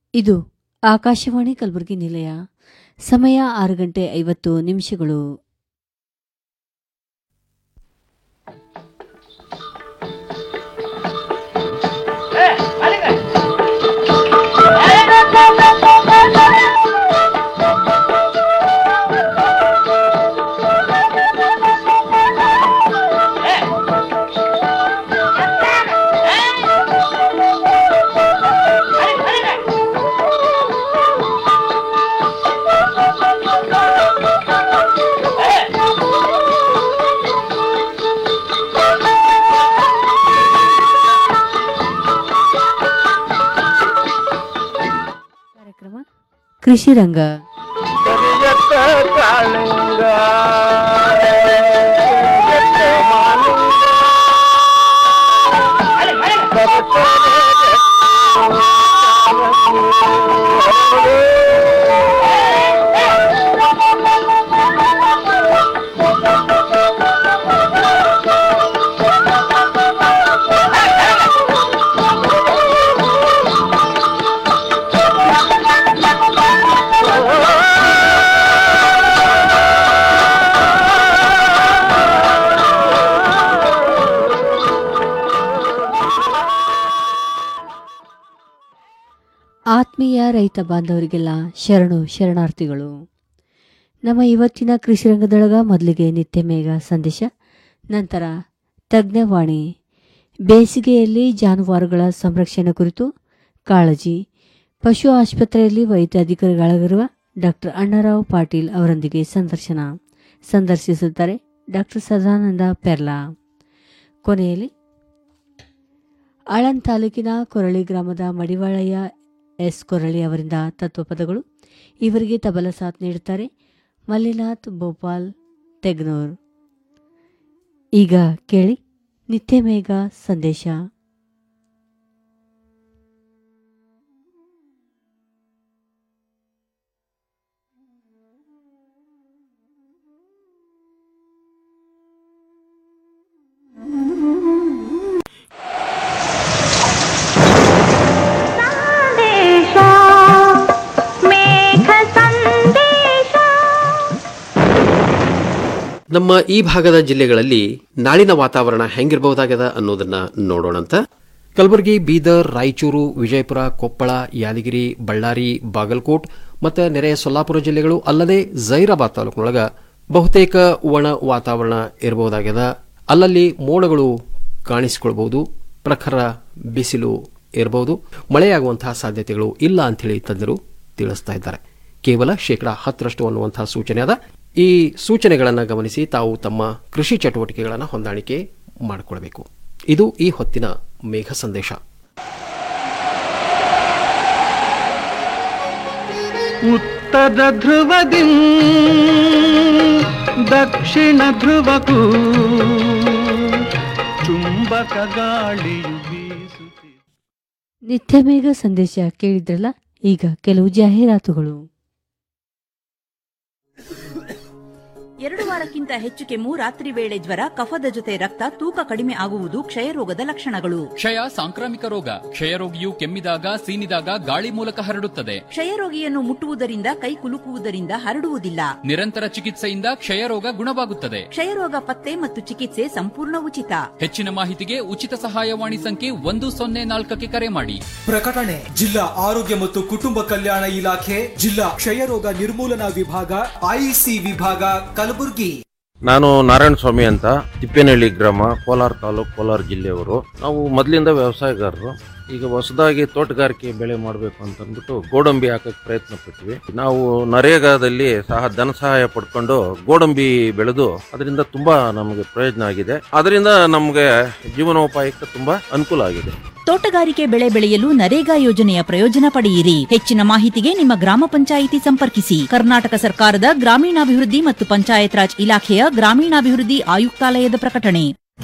ಇದು ಆಕಾಶವಾಣಿ ಕಲಬುರಗಿ ನಿಲಯ ಸಮಯ ಆರು ಗಂಟೆ ಐವತ್ತು ನಿಮಿಷಗಳು ಕಾರ್ಯಕ್ರಮ ಕೃಷಿ ರಂಗ ಕರಿಯತ್ತ ಕಾಳಿಂಗ ಕರಿಯತ್ತ ಮಾಲಿಂಗ ಆತ್ಮೀಯ ರೈತ ಬಾಂಧವರಿಗೆಲ್ಲ ಶರಣು ಶರಣಾರ್ಥಿಗಳು ನಮ್ಮ ಇವತ್ತಿನ ಕೃಷಿ ರಂಗದೊಳಗ ಮೊದಲಿಗೆ ನಿತ್ಯ ಮೇಘ ಸಂದೇಶ ನಂತರ ತಜ್ಞವಾಣಿ ಬೇಸಿಗೆಯಲ್ಲಿ ಜಾನುವಾರುಗಳ ಸಂರಕ್ಷಣೆ ಕುರಿತು ಕಾಳಜಿ ಪಶು ಆಸ್ಪತ್ರೆಯಲ್ಲಿ ವೈದ್ಯ ಅಧಿಕಾರಿಗಳಾಗಿರುವ ಡಾಕ್ಟರ್ ಅಣ್ಣಾರಾವ್ ಪಾಟೀಲ್ ಅವರೊಂದಿಗೆ ಸಂದರ್ಶನ ಸಂದರ್ಶಿಸುತ್ತಾರೆ ಡಾಕ್ಟರ್ ಸದಾನಂದ ಪೆರ್ಲಾ ಕೊನೆಯಲ್ಲಿ ಆಳಂದ್ ತಾಲೂಕಿನ ಕೊರಳಿ ಗ್ರಾಮದ ಮಡಿವಾಳಯ್ಯ ಎಸ್ ಕೊರಳಿ ಅವರಿಂದ ತತ್ವಪದಗಳು ಇವರಿಗೆ ತಬಲ ಸಾಥ್ ನೀಡುತ್ತಾರೆ ಮಲ್ಲಿನಾಥ್ ಭೋಪಾಲ್ ತೆಗ್ನೂರ್ ಈಗ ಕೇಳಿ ನಿತ್ಯ ಮೇಘ ಸಂದೇಶ ಸಂದೇಶ ಮೇಘ ಸಂದೇಶ ನಮ್ಮ ಈ ಭಾಗದ ಜಿಲ್ಲೆಗಳಲ್ಲಿ ನಾಳಿನ ವಾತಾವರಣ ಹೆಂಗಿರಬಹುದಾಗ್ಯದ ಅನ್ನೋದನ್ನ ನೋಡೋಣಂತ ಕಲಬುರಗಿ ಬೀದರ್ ರಾಯಚೂರು ವಿಜಯಪುರ ಕೊಪ್ಪಳ ಯಾದಗಿರಿ ಬಳ್ಳಾರಿ ಬಾಗಲಕೋಟ್ ಮತ್ತು ನೆರೆಯ ಸೊಲ್ಲಾಪುರ ಜಿಲ್ಲೆಗಳು ಅಲ್ಲದೆ ಜೈರಾಬಾದ್ ತಾಲೂಕಿನೊಳಗ ಬಹುತೇಕ ಒಣ ವಾತಾವರಣ ಇರಬಹುದಾಗ್ಯದ ಅಲ್ಲಲ್ಲಿ ಮೋಡಗಳು ಕಾಣಿಸಿಕೊಳ್ಬಹುದು ಪ್ರಖರ ಬಿಸಿಲು ಇರಬಹುದು ಮಳೆಯಾಗುವಂತಹ ಸಾಧ್ಯತೆಗಳು ಇಲ್ಲ ಅಂಥೇಳಿ ತಜ್ಞರು ತಿಳಿಸ್ತಾ ಇದ್ದಾರೆ ಕೇವಲ ಶೇಕಡಾ ಹತ್ತರಷ್ಟು ಅನ್ನುವಂತಹ ಸೂಚನೆ ಅದ ಈ ಸೂಚನೆಗಳನ್ನು ಗಮನಿಸಿ ತಾವು ತಮ್ಮ ಕೃಷಿ ಚಟುವಟಿಕೆಗಳನ್ನು ಹೊಂದಾಣಿಕೆ ಮಾಡಿಕೊಳ್ಬೇಕು ಇದು ಈ ಹೊತ್ತಿನ ಮೇಘ ಸಂದೇಶ ಉತ್ತರ ಧ್ರುವದಿ ದಕ್ಷಿಣ ಧ್ರುವಕ್ಕೂ ಚುಂಬಕ ಗಾಳಿಯು ಬೀಸುತ್ತಿದೆ ನಿತ್ಯ ಮೇಘ ಸಂದೇಶ ಕೇಳಿದ್ರಲ್ಲ ಈಗ ಕೆಲವು ಜಾಹೀರಾತುಗಳು ಎರಡು ವಾರಕ್ಕಿಂತ ಹೆಚ್ಚು ಕೆಮ್ಮು ರಾತ್ರಿ ವೇಳೆ ಜ್ವರ ಕಫದ ಜೊತೆ ರಕ್ತ ತೂಕ ಕಡಿಮೆ ಆಗುವುದು ಕ್ಷಯರೋಗದ ಲಕ್ಷಣಗಳು ಕ್ಷಯ ಸಾಂಕ್ರಾಮಿಕ ರೋಗ ಕ್ಷಯರೋಗಿಯು ಕೆಮ್ಮಿದಾಗ ಸೀನಿದಾಗ ಗಾಳಿ ಮೂಲಕ ಹರಡುತ್ತದೆ ಕ್ಷಯರೋಗಿಯನ್ನು ಮುಟ್ಟುವುದರಿಂದ ಕೈ ಕುಲುಕುವುದರಿಂದ ಹರಡುವುದಿಲ್ಲ ನಿರಂತರ ಚಿಕಿತ್ಸೆಯಿಂದ ಕ್ಷಯರೋಗ ಗುಣವಾಗುತ್ತದೆ ಕ್ಷಯರೋಗ ಪತ್ತೆ ಮತ್ತು ಚಿಕಿತ್ಸೆ ಸಂಪೂರ್ಣ ಉಚಿತ ಹೆಚ್ಚಿನ ಮಾಹಿತಿಗೆ ಉಚಿತ ಸಹಾಯವಾಣಿ ಸಂಖ್ಯೆ ಒಂದು ಸೊನ್ನೆ ನಾಲ್ಕಕ್ಕೆ ಕರೆ ಮಾಡಿ ಪ್ರಕಟಣೆ ಜಿಲ್ಲಾ ಆರೋಗ್ಯ ಮತ್ತು ಕುಟುಂಬ ಕಲ್ಯಾಣ ಇಲಾಖೆ ಜಿಲ್ಲಾ ಕ್ಷಯರೋಗ ನಿರ್ಮೂಲನಾ ವಿಭಾಗ ಐಸಿ ವಿಭಾಗ ಕಲಬುರಗಿ ನಾನು ನಾರಾಯಣ ಸ್ವಾಮಿ ಅಂತ ತಿಪ್ಪೇನಹಳ್ಳಿ ಗ್ರಾಮ ಕೋಲಾರ ತಾಲೂಕು ಕೋಲಾರ ಜಿಲ್ಲೆಯವರು ನಾವು ಮೊದಲಿಂದ ವ್ಯವಸಾಯಗಾರರು ಈಗ ಹೊಸದಾಗಿ ತೋಟಗಾರಿಕೆ ಬೆಳೆ ಮಾಡಬೇಕು ಅಂತ ಅಂದ್ಬಿಟ್ಟು ಗೋಡಂಬಿ ಹಾಕಕ್ಕೆ ಪ್ರಯತ್ನ ಪಟ್ವಿ ನಾವು ನರೇಗಾದಲ್ಲಿ ಸಹ ಧನ ಸಹಾಯ ಪಡ್ಕೊಂಡು ಗೋಡಂಬಿ ಬೆಳೆದು ಅದರಿಂದ ತುಂಬಾ ನಮಗೆ ಪ್ರಯೋಜನ ಆಗಿದೆ ಅದರಿಂದ ನಮಗೆ ಜೀವನೋಪಾಯಕ್ಕೆ ತುಂಬಾ ಅನುಕೂಲ ಆಗಿದೆ ತೋಟಗಾರಿಕೆ ಬೆಳೆ ಬೆಳೆಯಲು ನರೇಗಾ ಯೋಜನೆಯ ಪ್ರಯೋಜನ ಪಡೆಯಿರಿ ಹೆಚ್ಚಿನ ಮಾಹಿತಿಗೆ ನಿಮ್ಮ ಗ್ರಾಮ ಪಂಚಾಯಿತಿ ಸಂಪರ್ಕಿಸಿ ಕರ್ನಾಟಕ ಸರ್ಕಾರದ ಗ್ರಾಮೀಣಾಭಿವೃದ್ಧಿ ಮತ್ತು ಪಂಚಾಯತ್ ರಾಜ್ ಇಲಾಖೆಯ ಗ್ರಾಮೀಣಾಭಿವೃದ್ಧಿ ಆಯುಕ್ತಾಲಯದ ಪ್ರಕಟಣೆ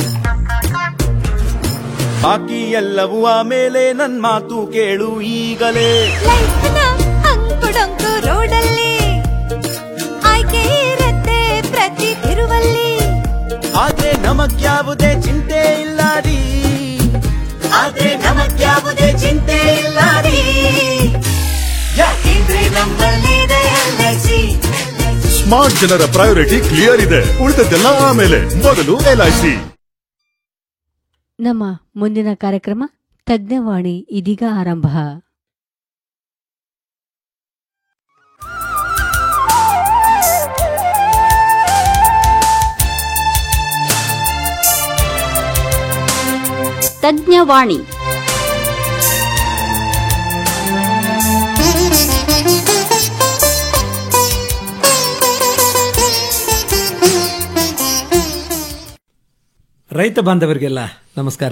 ಬಾಕಿ ಎಲ್ಲವೂ ಆಮೇಲೆ ನನ್ ಮಾತು ಕೇಳು ಈಗಲೇ ಲೈಫ್ನ ಅಂಕುಡೊಂಕು ರೋಡಲ್ಲಿ ಆಯ್ಕೆ ಇರತ್ತೆ ಪ್ರತಿ ತಿರುವಲ್ಲಿ ಆದ್ರೆ ನಮಗ್ಯಾವುದೇ ಚಿಂತೆ ಇಲ್ಲ ರೀ ಆದ್ರೆ ನಮಗ್ಯಾವುದೇ ಚಿಂತೆ ಇಲ್ಲ ರೀ ನಮ್ಮಲ್ಲಿದೆ LIC. ಸ್ಮಾರ್ಟ್ ಜನರ ಪ್ರಯಾರಿಟಿ ಕ್ಲಿಯರ್ ಇದೆ ಉಳಿದದ್ದೆಲ್ಲ ಆಮೇಲೆ ಮೊದಲು ಎಲ್ಐಸಿ ನಮ್ಮ ಮುಂದಿನ ಕಾರ್ಯಕ್ರಮ ತಜ್ಞವಾಣಿ ಇದೀಗ ಆರಂಭ ತಜ್ಞವಾಣಿ ರೈತ ಬಾಂಧವರಿಗೆಲ್ಲ ನಮಸ್ಕಾರ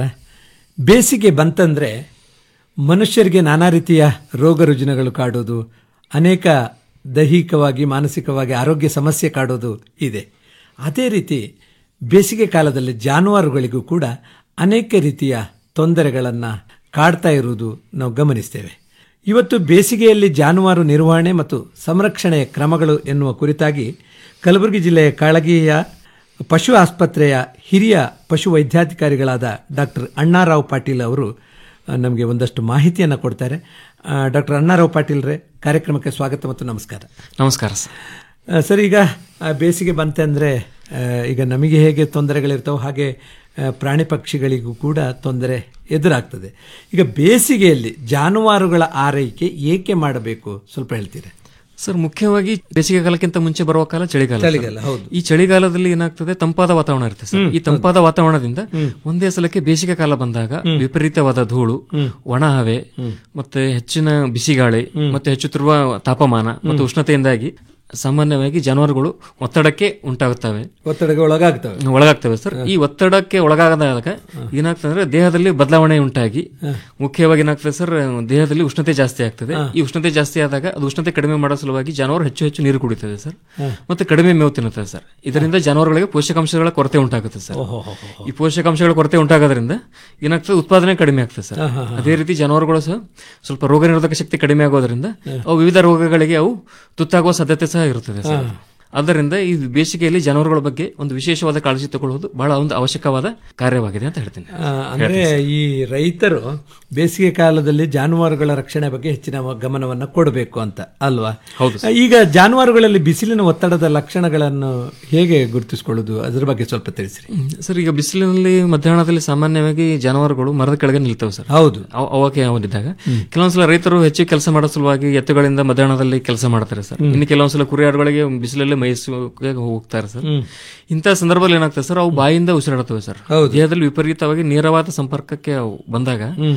ಬೇಸಿಗೆ ಬಂತಂದರೆ ಮನುಷ್ಯರಿಗೆ ನಾನಾ ರೀತಿಯ ರೋಗ ರುಜಿನಗಳು ಕಾಡೋದು ಅನೇಕ ದೈಹಿಕವಾಗಿ ಮಾನಸಿಕವಾಗಿ ಆರೋಗ್ಯ ಸಮಸ್ಯೆ ಕಾಡೋದು ಇದೆ ಅದೇ ರೀತಿ ಬೇಸಿಗೆ ಕಾಲದಲ್ಲಿ ಜಾನುವಾರುಗಳಿಗೂ ಕೂಡ ಅನೇಕ ರೀತಿಯ ತೊಂದರೆಗಳನ್ನು ಕಾಡ್ತಾ ಇರುವುದು ನಾವು ಗಮನಿಸ್ತೇವೆ ಇವತ್ತು ಬೇಸಿಗೆಯಲ್ಲಿ ಜಾನುವಾರು ನಿರ್ವಹಣೆ ಮತ್ತು ಸಂರಕ್ಷಣೆಯ ಕ್ರಮಗಳು ಎನ್ನುವ ಕುರಿತಾಗಿ ಕಲಬುರಗಿ ಜಿಲ್ಲೆಯ ಕಾಳಗಿಯ ಪಶು ಆಸ್ಪತ್ರೆಯ ಹಿರಿಯ ಪಶು ವೈದ್ಯಾಧಿಕಾರಿಗಳಾದ ಡಾಕ್ಟರ್ ಅಣ್ಣಾರಾವ್ ಪಾಟೀಲ್ ಅವರು ಆ, ನಮಗೆ ಒಂದಷ್ಟು ಮಾಹಿತಿಯನ್ನು ಕೊಡ್ತಾರೆ ಡಾಕ್ಟರ್ ಅಣ್ಣಾರಾವ್ ಪಾಟೀಲ್ರೆ ಕಾರ್ಯಕ್ರಮಕ್ಕೆ ಸ್ವಾಗತ ಮತ್ತು ನಮಸ್ಕಾರ ನಮಸ್ಕಾರ ಸರ್ ಆ, ಸರ್ ಈಗ ಆ, ಬೇಸಿಗೆ ಬಂತೆ ಅಂದರೆ ಈಗ ನಮಗೆ ಹೇಗೆ ತೊಂದರೆಗಳಿರ್ತಾವೆ ಹಾಗೆ ಆ, ಪ್ರಾಣಿ ಪಕ್ಷಿಗಳಿಗೂ ಕೂಡ ತೊಂದರೆ ಎದುರಾಗ್ತದೆ ಈಗ ಬೇಸಿಗೆಯಲ್ಲಿ ಜಾನುವಾರುಗಳ ಆರೈಕೆ ಏಕೆ ಮಾಡಬೇಕು ಸ್ವಲ್ಪ ಹೇಳ್ತೀರಾ ಸರ್ ಮುಖ್ಯವಾಗಿ ಬೇಸಿಗೆ ಕಾಲಕ್ಕಿಂತ ಮುಂಚೆ ಬರುವ ಕಾಲ ಚಳಿಗಾಲ ಸರ್. ಚಳಿಗಾಲ, ಹೌದು. ಈ ಚಳಿಗಾಲದಲ್ಲಿ ಏನಾಗ್ತದೆ ತಂಪಾದ ವಾತಾವರಣ ಇರುತ್ತೆ ಸರ್ ಹ್ಮ್, ಈ ತಂಪಾದ ವಾತಾವರಣದಿಂದ ಒಂದೇ ಸಲಕ್ಕೆ ಬೇಸಿಗೆ ಕಾಲ ಬಂದಾಗ ವಿಪರೀತವಾದ ಧೂಳು ಒಣ ಹವೆ ಮತ್ತೆ ಹೆಚ್ಚಿನ ಬಿಸಿಗಾಳಿ ಮತ್ತೆ ಹೆಚ್ಚುತ್ತಿರುವ ತಾಪಮಾನ ಮತ್ತು ಉಷ್ಣತೆಯಿಂದಾಗಿ ಸಾಮಾನ್ಯವಾಗಿ ಜಾನುವಾರುಗಳು ಒತ್ತಡಕ್ಕೆ ಉಂಟಾಗುತ್ತವೆ ಒತ್ತಡಕ್ಕೆ ಒಳಗಾಗ್ತವೆ ಒಳಗಾಗ್ತವೆ ಸರ್ ಈ ಒತ್ತಡಕ್ಕೆ ಒಳಗಾದಾಗ ಏನಾಗ್ತದೆ ಅಂದ್ರೆ ದೇಹದಲ್ಲಿ ಬದಲಾವಣೆ ಉಂಟಾಗಿ ಮುಖ್ಯವಾಗಿ ಏನಾಗ್ತದೆ ಸರ್ ದೇಹದಲ್ಲಿ ಉಷ್ಣತೆ ಜಾಸ್ತಿ ಆಗ್ತದೆ ಈ ಉಷ್ಣತೆ ಜಾಸ್ತಿ ಆದಾಗ ಅದು ಉಷ್ಣತೆ ಕಡಿಮೆ ಮಾಡೋ ಸಲುವಾಗಿ ಜಾನುವಾರು ಹೆಚ್ಚು ಹೆಚ್ಚು ನೀರು ಕುಡಿತದೆ ಸರ್ ಮತ್ತೆ ಕಡಿಮೆ ಮೇವು ತಿನ್ನುತ್ತದೆ ಸರ್ ಇದರಿಂದ ಜಾನುವಾರುಗಳಿಗೆ ಪೋಷಕಾಂಶಗಳ ಕೊರತೆ ಉಂಟಾಗುತ್ತೆ ಸರ್ ಈ ಪೋಷಕಾಂಶಗಳ ಕೊರತೆ ಉಂಟಾಗೋದ್ರಿಂದ ಏನಾಗ್ತದೆ ಉತ್ಪಾದನೆ ಕಡಿಮೆ ಆಗ್ತದೆ ಸರ್ ಅದೇ ರೀತಿ ಜಾನುವಾರುಗಳು ಸಹ ಸ್ವಲ್ಪ ರೋಗ ನಿರೋಧಕ ಶಕ್ತಿ ಕಡಿಮೆ ಆಗೋದ್ರಿಂದ ಅವು ವಿವಿಧ ರೋಗಗಳಿಗೆ ಅವು ತುತ್ತಾಗುವ ಸಾಧ್ಯತೆ ಸಹ ಇರುತ್ತದೆ ಸರ್ ಆದ್ದರಿಂದ ಈ ಬೇಸಿಗೆಯಲ್ಲಿ ಜಾನುವಾರುಗಳ ಬಗ್ಗೆ ಒಂದು ವಿಶೇಷವಾದ ಕಾಳಜಿ ತಗೊಳ್ಳುವುದು ಬಹಳ ಒಂದು ಅವಶ್ಯಕವಾದ ಕಾರ್ಯವಾಗಿದೆ ಅಂತ ಹೇಳ್ತೀನಿ ಆ, ಅಂದ್ರೆ ಈ ರೈತರು ಬೇಸಿಗೆ ಕಾಲದಲ್ಲಿ ಜಾನುವಾರುಗಳ ರಕ್ಷಣೆ ಬಗ್ಗೆ ಹೆಚ್ಚಿನ ಗಮನವನ್ನು ಕೊಡಬೇಕು ಅಂತ ಅಲ್ವಾ ಹೌದು ಈಗ ಜಾನುವಾರುಗಳಲ್ಲಿ ಬಿಸಿಲಿನ ಒತ್ತಡದ ಲಕ್ಷಣಗಳನ್ನು ಹೇಗೆ ಗುರುತಿಸಿಕೊಳ್ಳುವುದು ಅದ್ರ ಬಗ್ಗೆ ಸ್ವಲ್ಪ ತಿಳಿಸ್ರಿ ಹ್ಮ್. ಸರ್ ಈಗ ಬಿಸಿಲಿನಲ್ಲಿ ಮಧ್ಯಾಹ್ನದಲ್ಲಿ ಸಾಮಾನ್ಯವಾಗಿ ಜಾನುವಾರುಗಳು ಮರದ ಕೆಳಗೆ ನಿಲ್ತವೆ ಸರ್ ಹೌದು ಅವ- ಅವಕ್ಕೆ ಅವನಿದ್ದಾಗ ಕೆಲವೊಂದ್ಸಲ ರೈತರು ಹೆಚ್ಚು ಕೆಲಸ ಮಾಡೋ ಸಲುವಾಗಿ ಎತ್ತುಗಳಿಂದ ಮಧ್ಯಾಹ್ನದಲ್ಲಿ ಕೆಲಸ ಮಾಡ್ತಾರೆ ಸರ್ ಇನ್ನು ಕೆಲವೊಂದ್ಸಲ ಕುರಿಯಾಡುಗಳಿಗೆ ಬಿಸಿಲಲ್ಲಿ ಮೇಯಿಸೋಕೆ ಹೋಗ್ತಾರೆ ಸರ್ ಇಂಥ ಸಂದರ್ಭದಲ್ಲಿ ಏನಾಗ್ತದೆ ಸರ್ ಅವು ಬಾಯಿಂದ ಉಸಿರಾಡುತ್ತವೆ ಸರ್ ದೇಹದಲ್ಲಿ ವಿಪರೀತವಾಗಿ ನೇರವಾದ ಸಂಪರ್ಕಕ್ಕೆ ಅವು ಬಂದಾಗ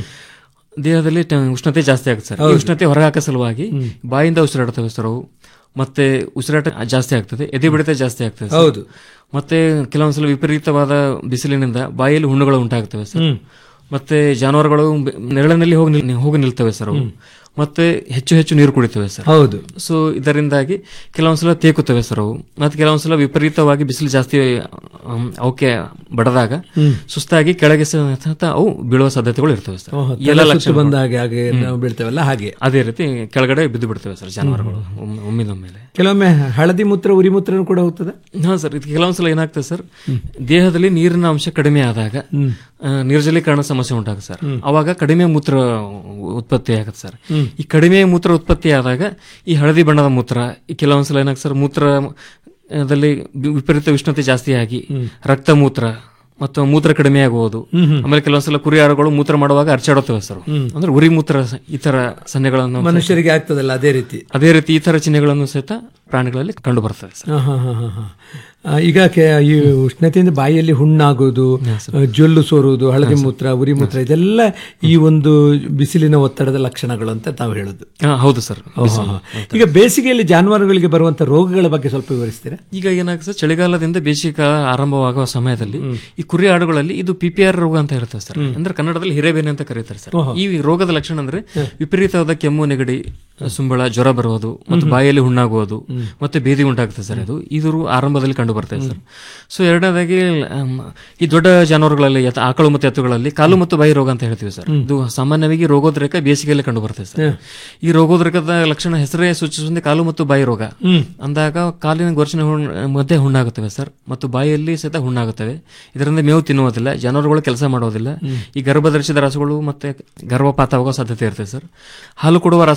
ದೇಹದಲ್ಲಿ ಟ- ಉಷ್ಣತೆ ಜಾಸ್ತಿ ಆಗುತ್ತೆ ಸರ್ ಈ ಉಷ್ಣತೆ ಹೊರಹಾಕೋ ಸಲುವಾಗಿ ಬಾಯಿಂದ ಉಸಿರಾಡುತ್ತವೆ ಸರ್ ಅವು ಮತ್ತೆ ಉಸಿರಾಟ ಜಾಸ್ತಿ ಆಗ್ತದೆ ಎದೆ ಬಿಡಿತ ಜಾಸ್ತಿ ಆಗ್ತದೆ ಸರ್. ಹೌದು. ಮತ್ತೆ ಕೆಲವೊಂದ್ಸಲ ವಿಪರೀತವಾದ ಬಿಸಿಲಿನಿಂದ ಬಾಯಲ್ಲಿ ಹುಣ್ಣುಗಳು ಉಂಟಾಗ್ತವೆ ಸರ್ ಮತ್ತೆ ಜಾನುವಾರುಗಳು ಬೆ- ನೆರಳಿನಲ್ಲಿ ಹೋಗಿ ನಿಲ್- ಹೋಗಿ ನಿಲ್ತವೆ ಸರ್ ಅವು ಮತ್ತೆ ಹೆಚ್ಚು ಹೆಚ್ಚು ನೀರು ಕುಡಿತವೆ ಸರ್ ಹೌದು. ಸೊ ಇದರಿಂದಾಗಿ ಕೆಲವೊಂದ್ಸಲ ತೇಕುತ್ತವೆ ಸರ್ ಅವು ಮತ್ತೆ ಕೆಲವೊಂದ್ಸಲ ವಿಪರೀತವಾಗಿ ಬಿಸಿಲು ಜಾಸ್ತಿ ಅಮ್, ಅವಕ್ಕೆ ಬಡದಾಗ ಸುಸ್ತಾಗಿ ಕೆಳಗೆ ಸಹಿತ ಅವು ಬೀಳುವ ಸಾಧ್ಯತೆಗಳು ಇರ್ತವೆ ಸರ್ ಓಹೋ, ಈ ಎಲ್ಲ ತಲೆ ಸುತ್ತು ಲಕ್ಷಣಗಳು- ಬಂದ ಹಾಗೆ ಹಾಗೆ ಹ್ಮ್. ನಾವು ಬೀಳ್ತೇವಲ್ಲ ಹಾಗೆ ಅದೇ ರೀತಿ ಕೆಳಗಡೆ ಬಿದ್ದು ಬಿಡ್ತವೆ ಸರ್ ಜಾನುವಾರುಗಳು ಒಮ್ಮೆ- ಒಮ್ಮಿಂದೊಮ್ಮೆಲೆ ಕೆಲವೊಮ್ಮೆ ಹಳದಿ ಮೂತ್ರ ಉರಿ ಮೂತ್ರನೂ ಕೂಡ ಹೋಗ್ತದೆ ಹಾ ಸರ್ ಇದು ಕೆಲವೊಂದ್ಸಲ ಏನಾಗ್ತದೆ ಸರ್ ದೇಹದಲ್ಲಿ ನೀರಿನ ಅಂಶ ಕಡಿಮೆ ಆದಾಗ ಆ, ನಿರ್ಜಲೀಕರಣ ಸಮಸ್ಯೆ ಉಂಟಾಗುತ್ತೆ ಸರ್ ಅವಾಗ ಕಡಿಮೆ ಮೂತ್ರ ಉತ್ಪತ್ತಿ ಆಗುತ್ತೆ ಸರ್ ಈ ಕಡಿಮೆ ಮೂತ್ರ ಉತ್ಪತ್ತಿ ಆದಾಗ ಈ ಹಳದಿ ಬಣ್ಣದ ಮೂತ್ರ ಈ ಕೆಲವೊಂದ್ಸಲ ಏನಾಗುತ್ತೆ ಸರ್ ಮೂತ್ರ ದಲ್ಲಿ ವಿಪರೀತ ಉಷ್ಣತೆ ಜಾಸ್ತಿ ಆಗಿ ರಕ್ತ ಮೂತ್ರ ಮತ್ತು ಮೂತ್ರ ಕಡಿಮೆ ಆಗುವುದು ಆಮೇಲೆ ಕೆಲವೊಂದ್ಸಲ ಕುರಿಯಾರುಗಳು ಮೂತ್ರ ಮಾಡುವಾಗ ಅರ್ಚಾಡುತ್ತವೆ ಸರ್ ಅಂದ್ರೆ ಉರಿ ಮೂತ್ರ ಸ- ಈ ತರ ಸನ್ನೆಗಳನ್ನು ಮನುಷ್ಯರಿಗೆ ಆಗ್ತದಲ್ಲ ಅದೇ ರೀತಿ ಅದೇ ರೀತಿ ಈ ತರ ಚಿಹ್ನೆಗಳನ್ನು ಸಹಿತ ಪ್ರಾಣಿಗಳಲ್ಲಿ ಕಂಡು ಬರ್ತವೆ ಸರ್ ಹಾ, ಹಾ, ಹಾ, ಹಾ, ಹಾ. ಆ, ಈಗ ಕೆ- ಈ ಉಷ್ಣತೆಯಿಂದ ಬಾಯಿಯಲ್ಲಿ ಹುಣ್ಣಾಗೋದು ಆ, ಜೊಲ್ಲು ಸೋರುವುದು ಹಳದಿ ಮೂತ್ರ ಉರಿ ಮೂತ್ರ ಇದೆಲ್ಲ ಈ ಒಂದು ಬಿಸಿಲಿನ ಒತ್ತಡದ ಲಕ್ಷಣಗಳು ಅಂತ ತಾವು ಹೇಳುದು ಹಾ, ಹೌದು ಸರ್ ಓಹೋ, ಹೋ. ಈಗ ಬೇಸಿಗೆಯಲ್ಲಿ ಜಾನುವಾರುಗಳಿಗೆ ಬರುವಂತ ರೋಗಗಳ ಬಗ್ಗೆ ಸ್ವಲ್ಪ ವಿವರಿಸ್ತೀರಾ ಈಗ ಏನಾಗುತ್ತೆ ಸರ್ ಚಳಿಗಾಲದಿಂದ ಬೇಸಿಗೆ ಕಾಲ ಆರಂಭವಾಗುವ ಸಮಯದಲ್ಲಿ ಈ ಕುರಿ ಆಡುಗಳಲ್ಲಿ ಇದು ಪಿ ಪಿ ಆರ್ ರೋಗ ಅಂತ ಹೇಳ್ತಾರೆ ಸರ್ ಅಂದ್ರೆ ಕನ್ನಡದಲ್ಲಿ ಹಿರೇಬೇನೆ ಅಂತ ಕರೀತಾರೆ ಸರ್ ಈ ರೋಗದ ಲಕ್ಷಣ ಅಂದ್ರೆ ವಿಪರೀತವಾದ ಕೆಮ್ಮು ನೆಗಡಿ ಸುಂಬಳ ಜ್ವರ ಬರುವುದು ಮತ್ತು ಬಾಯಲ್ಲಿ ಹುಣ್ಣಾಗುವುದು ಮತ್ತೆ ಬೇದಿ ಉಂಟಾಗ್ತದೆ ಸರ್ ಇದು ಇದು ಆರಂಭದಲ್ಲಿ ಕಂಡು ಬರ್ತದೆ ಸರ್ ಸೊ ಎರಡನೇದಾಗಿ ಆಮ್, ಈ ದೊಡ್ಡ ಜಾನುವಾರುಗಳಲ್ಲಿ ಎತ್ತ- ಆಕಳು ಮತ್ತು ಎತ್ತುಗಳಲ್ಲಿ ಕಾಲು ಮತ್ತು ಬಾಯಿ ರೋಗ ಅಂತ ಹೇಳ್ತೀವಿ ಸರ್ ಇದು ಸಾಮಾನ್ಯವಾಗಿ ರೋಗೋದ್ರೇಕ ಬೇಸಿಗೆಯಲ್ಲಿ ಕಂಡು ಬರ್ತದೆ ಸರ್ ಈ ರೋಗೋದ್ರೇಕದ ಲಕ್ಷಣ ಹೆಸರೇ ಸೂಚಿಸುವಂತೆ ಕಾಲು ಮತ್ತು ಬಾಯಿ ರೋಗ ಅಂದಾಗ ಕಾಲಿನ ಗೊರಚಿನ ಹುಣ್ಣು ಮಧ್ಯೆ ಹುಣ್ಣಾಗುತ್ತವೆ ಸರ್ ಮತ್ತು ಬಾಯಿಯಲ್ಲಿ ಸಹಿತ ಹುಣ್ಣಾಗುತ್ತವೆ ಇದರಿಂದ ಮೇವು ತಿನ್ನುವುದಿಲ್ಲ ಜಾನುವಾರುಗಳು ಕೆಲಸ ಮಾಡೋದಿಲ್ಲ ಈ ಗರ್ಭಧರಿಸಿದ ರಾಸುಗಳು ಮತ್ತೆ ಗರ್ಭಪಾತ ಆಗೋ ಸಾಧ್ಯತೆ ಇರ್ತದೆ ಸರ್ ಹಾಲು ಕೊಡುವ ರಾಸುಗಳಲ್ಲಿ ಹಾಲು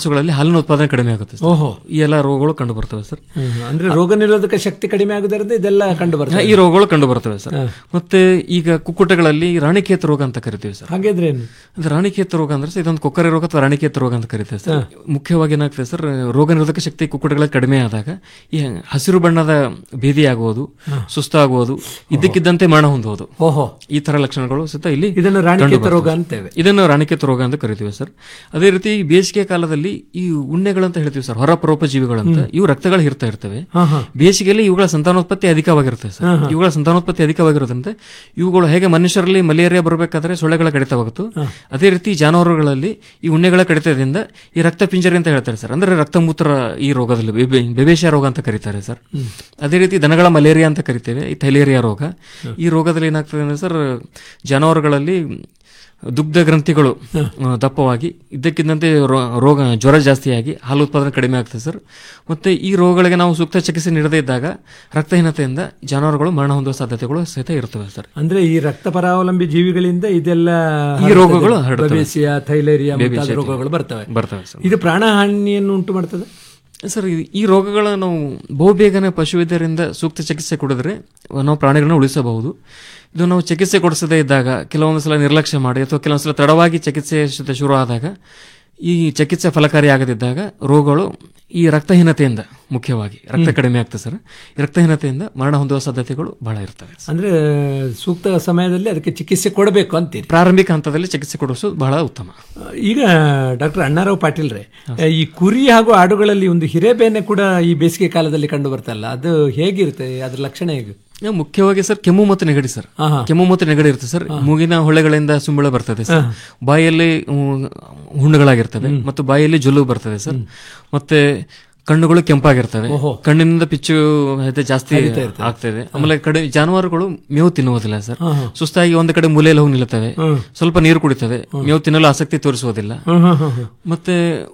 ಹಾಲಿನ ಉತ್ಪಾದನೆ ಕಡಿಮೆ ಆಗುತ್ತೆ ಸರ್. ಓಹೋ. ಈ ಎಲ್ಲ ರೋಗಗಳು ಕಂಡು ಬರ್ತವೆ ಸರ್ ಹ್ಮ್. ಅಂದ್ರೆ ರೋಗ ನಿರೋಧಕ ಶಕ್ತಿ ಕಡಿಮೆ ಆಗುದರಿಂದ ಇದೆಲ್ಲ ಕಂಡು ಬರ್ತದೆ ಈ ರೋಗಗಳು ಕಂಡು ಬರ್ತವೆ ಸರ್ ಮತ್ತೆ ಈಗ ಕುಕ್ಕುಟಗಳಲ್ಲಿ ರಾಣಿಕೇತ ರೋಗ ಅಂತ ಕರಿತೀವಿ ಸರ್ ಹಾಗಾದ್ರೆ ಏನು ಅದು ರಾಣಿಕೇತ ರೋಗ ಅಂದ್ರೆ ಸರ್ ಇದೊಂದು ಕೊಕ್ಕರೆ ರೋಗ ಅಥವಾ ರಾಣಿಕೇತ ರೋಗ ಅಂತ ಕರಿತೇವೆ ಸರ್ ಮುಖ್ಯವಾಗಿ ಏನಾಗ್ತದೆ ಸರ್ ರೋಗ ನಿರೋಧಕ ಶಕ್ತಿ ಕುಕ್ಕುಟಗಳ ಕಡಿಮೆ ಆದಾಗ ಈ ಹಸಿರು ಬಣ್ಣದ ಭೇದಿ ಆಗುವುದು ಸುಸ್ತಾಗುವುದು ಇದ್ದಕ್ಕಿದ್ದಂತೆ ಮರಣ ಹೊಂದುವುದು ಓಹೋ ಈ ತರ ಲಕ್ಷಣಗಳು ಸಹಿತ ಇಲ್ಲಿ ಇದನ್ನು ರಾಣಿಕೇತ ಕಂಡುಬರ್ತವೆ. ರೋಗ ಅಂತೇವೆ. ಇದನ್ನು ರಾಣಿಕೇತ ರೋಗ ಅಂತ ಕರಿತೀವಿ ಸರ್ ಅದೇ ರೀತಿ ಬೇಸಿಗೆ ಕಾಲದಲ್ಲಿ ಈ ಉಣ್ಣೆಗಳಂತ ಹೇಳ್ತೀವಿ ಸರ್ ಹೊರ ಪರೋಪಜೀವಿಗಳಂತ ಇವು ರಕ್ತಗಳು ಹಿರ್ತಾ ಇರ್ತವೆ ಹಾ, ಹಾ. ಬೇಸಿಗೆಯಲ್ಲಿ ಇವುಗಳ ಸಂತಾನೋತ್ಪತ್ತಿ ಅಧಿಕವಾಗಿರುತ್ತೆ ಸರ್ ಹಾ, ಹಾ. ಇವುಗಳ ಸಂತಾನೋತ್ಪತ್ತಿ ಅಧಿಕವಾಗಿರೋದ್ರಿಂದ ಇವುಗಳು ಹೇಗೆ ಮನುಷ್ಯರಲ್ಲಿ ಮಲೇರಿಯಾ ಬರಬೇಕಾದ್ರೆ ಸೊಳ್ಳೆಗಳ ಕಡಿತವಾಗುತ್ತೋ ಅದೇ ರೀತಿ ಜಾನುವಾರುಗಳಲ್ಲಿ ಈ ಉಣ್ಣೆಗಳ ಕಡಿತದಿಂದ ಈ ರಕ್ತ ಪಿಂಜರಿ ಅಂತ ಹೇಳ್ತಾರೆ ಸರ್ ಅಂದ್ರೆ ರಕ್ತಮೂತ್ರ ಈ ರೋಗದಲ್ಲಿ ಬೆಬೆ- ಬೆಬೇಶಿಯ ರೋಗ ಅಂತ ಕರೀತಾರೆ ಸರ್ ಅದೇ ರೀತಿ ದನಗಳ ಮಲೇರಿಯಾ ಅಂತ ಕರಿತೇವೆ ಈ ಥೈಲೇರಿಯಾ ರೋಗ ಈ ರೋಗದಲ್ಲಿ ಏನಾಗ್ತದೆ ಅಂದ್ರೆ ಸರ್ ಜಾನುವಾರುಗಳಲ್ಲಿ ದುಗ್ಧ ಗ್ರಂಥಿಗಳು ಆ, ದಪ್ಪವಾಗಿ ಇದ್ದಕ್ಕಿದ್ದಂತೆ ರೋ- ರೋಗ ಜ್ವರ ಜಾಸ್ತಿಯಾಗಿ ಹಾಲು ಉತ್ಪಾದನೆ ಕಡಿಮೆ ಆಗ್ತದೆ ಸರ್ ಮತ್ತೆ ಈ ರೋಗಗಳಿಗೆ ನಾವು ಸೂಕ್ತ ಚಿಕಿತ್ಸೆ ನೀಡದೇ ಇದ್ದಾಗ ರಕ್ತಹೀನತೆಯಿಂದ ಜಾನುವಾರುಗಳು ಮರಣ ಹೊಂದುವ ಸಾಧ್ಯತೆಗಳು ಸಹಿತ ಇರ್ತವೆ ಸರ್ ಅಂದ್ರೆ ಈ ರಕ್ತ ಪರಾವಲಂಬಿ ಜೀವಿಗಳಿಂದ ಇದೆಲ್ಲ ಈ ರೋಗಗಳು ಹರಡ್ತವೆ. ಬಬೇಸಿಯಾ ಥೈಲೇರಿಯಾ ಮುಂತಾದ ಬೇಬಿಸಿಯಾ, ರೋಗಗಳು ಬರ್ತವೆ ಬರ್ತವೆ ಸರ್. ಇದು ಪ್ರಾಣಹಾನಿಯನ್ನು ಉಂಟು ಮಾಡ್ತದೆ ಸರ್ ಈ- ಈ ರೋಗಗಳ ನಾವು ಬಹುಬೇಗನೆ ಪಶುವೈದ್ಯರಿಂದ ಸೂಕ್ತ ಚಿಕಿತ್ಸೆ ಕೊಡಿದ್ರೆ ನಾವು ಪ್ರಾಣಿಗಳನ್ನ ಉಳಿಸಬಹುದು ಇದು ನಾವು ಚಿಕಿತ್ಸೆ ಕೊಡಿಸದೇ ಇದ್ದಾಗ ಕೆಲವೊಂದು ಸಲ ನಿರ್ಲಕ್ಷ್ಯ ಮಾಡಿ ಅಥವಾ ಕೆಲವೊಂದು ಸಲ ತಡವಾಗಿ ಚಿಕಿತ್ಸೆ ಶು- ಶುರು ಆದಾಗ ಈ ಚಿಕಿತ್ಸೆ ಫಲಕಾರಿ ಆಗದಿದ್ದಾಗ ರೋಗಗಳು ಈ ರಕ್ತಹೀನತೆಯಿಂದ ಮುಖ್ಯವಾಗಿ ರಕ್ತ ಕಡಿಮೆ ಆಗ್ತದೆ ಸರ್ ಈ ರಕ್ತಹೀನತೆಯಿಂದ ಮರಣ ಹೊಂದುವ ಸಾಧ್ಯತೆಗಳು ಬಹಳ ಇರ್ತವೆ ಅಂದ್ರೆ ಸೂಕ್ತ ಸಮಯದಲ್ಲಿ ಅದಕ್ಕೆ ಚಿಕಿತ್ಸೆ ಕೊಡಬೇಕು ಅಂತೀರಿ ಪ್ರಾರಂಭಿಕ ಹಂತದಲ್ಲಿ ಚಿಕಿತ್ಸೆ ಕೊಡಿಸೋದು ಬಹಳ ಉತ್ತಮ ಈಗ ಡಾಕ್ಟರ್ ಅಣ್ಣಾರಾವ್ ಪಾಟೀಲ್ರೆ ಈ ಕುರಿ ಹಾಗೂ ಆಡುಗಳಲ್ಲಿ ಒಂದು ಹಿರೇಬೇನೆ ಕೂಡ ಈ ಬೇಸಿಗೆ ಕಾಲದಲ್ಲಿ ಕಂಡು ಬರ್ತಲ್ಲ ಅದು ಹೇಗಿರುತ್ತೆ ಅದ್ರ ಲಕ್ಷಣ ಹೇಗೆ ನಾವು ಮುಖ್ಯವಾಗಿ ಸರ್ ಕೆಮ್ಮು ಮತ್ತು ನೆಗಡಿ ಸರ್ ಆಹಾ. ಕೆಮ್ಮು ಮತ್ತು ನೆಗಡಿ ಇರ್ತದೆ ಸರ್ ಮೂಗಿನ ಹೊಳೆಗಳಿಂದ ಸುಂಬಳ ಬರ್ತದೆ ಸರ್ ಬಾಯಲ್ಲಿ ಉಮ್, ಹುಣ್ಣುಗಳಾಗಿರ್ತವೆ ಮತ್ತು ಬಾಯಲ್ಲಿ ಜೊಲ್ಲು ಬರ್ತದೆ ಸರ್ ಮತ್ತೆ ಕಣ್ಣುಗಳು ಕೆಂಪಾಗಿರ್ತವೆ ಕಣ್ಣಿನಿಂದ ಪಿಚ್ಚು ಹೆದೆ ಜಾಸ್ತಿ ಹರಿತಾ ಇರ್ತದೆ. ಆಗ್ತದೆ ಆಮೇಲೆ ಕಡೆ ಜಾನುವಾರುಗಳು ಮೇವು ತಿನ್ನುವುದಿಲ್ಲ ಸರ್ ಹಾ, ಹಾ. ಸುಸ್ತಾಗಿ ಒಂದು ಕಡೆ ಮೂಲೆಯಲ್ಲಿ ಹೋಗಿ ನಿಲ್ಲುತ್ತವೆ ಹ್ಮ್. ಸ್ವಲ್ಪ ನೀರು ಕುಡಿತವೆ ಮೇವು ತಿನ್ನಲು ಆಸಕ್ತಿ ತೋರಿಸುವುದಿಲ್ಲ ಹ್ಮ್, ಹ್ಮ್, ಹ್ಮ್, ಹ್ಮ್. ಮತ್ತೆ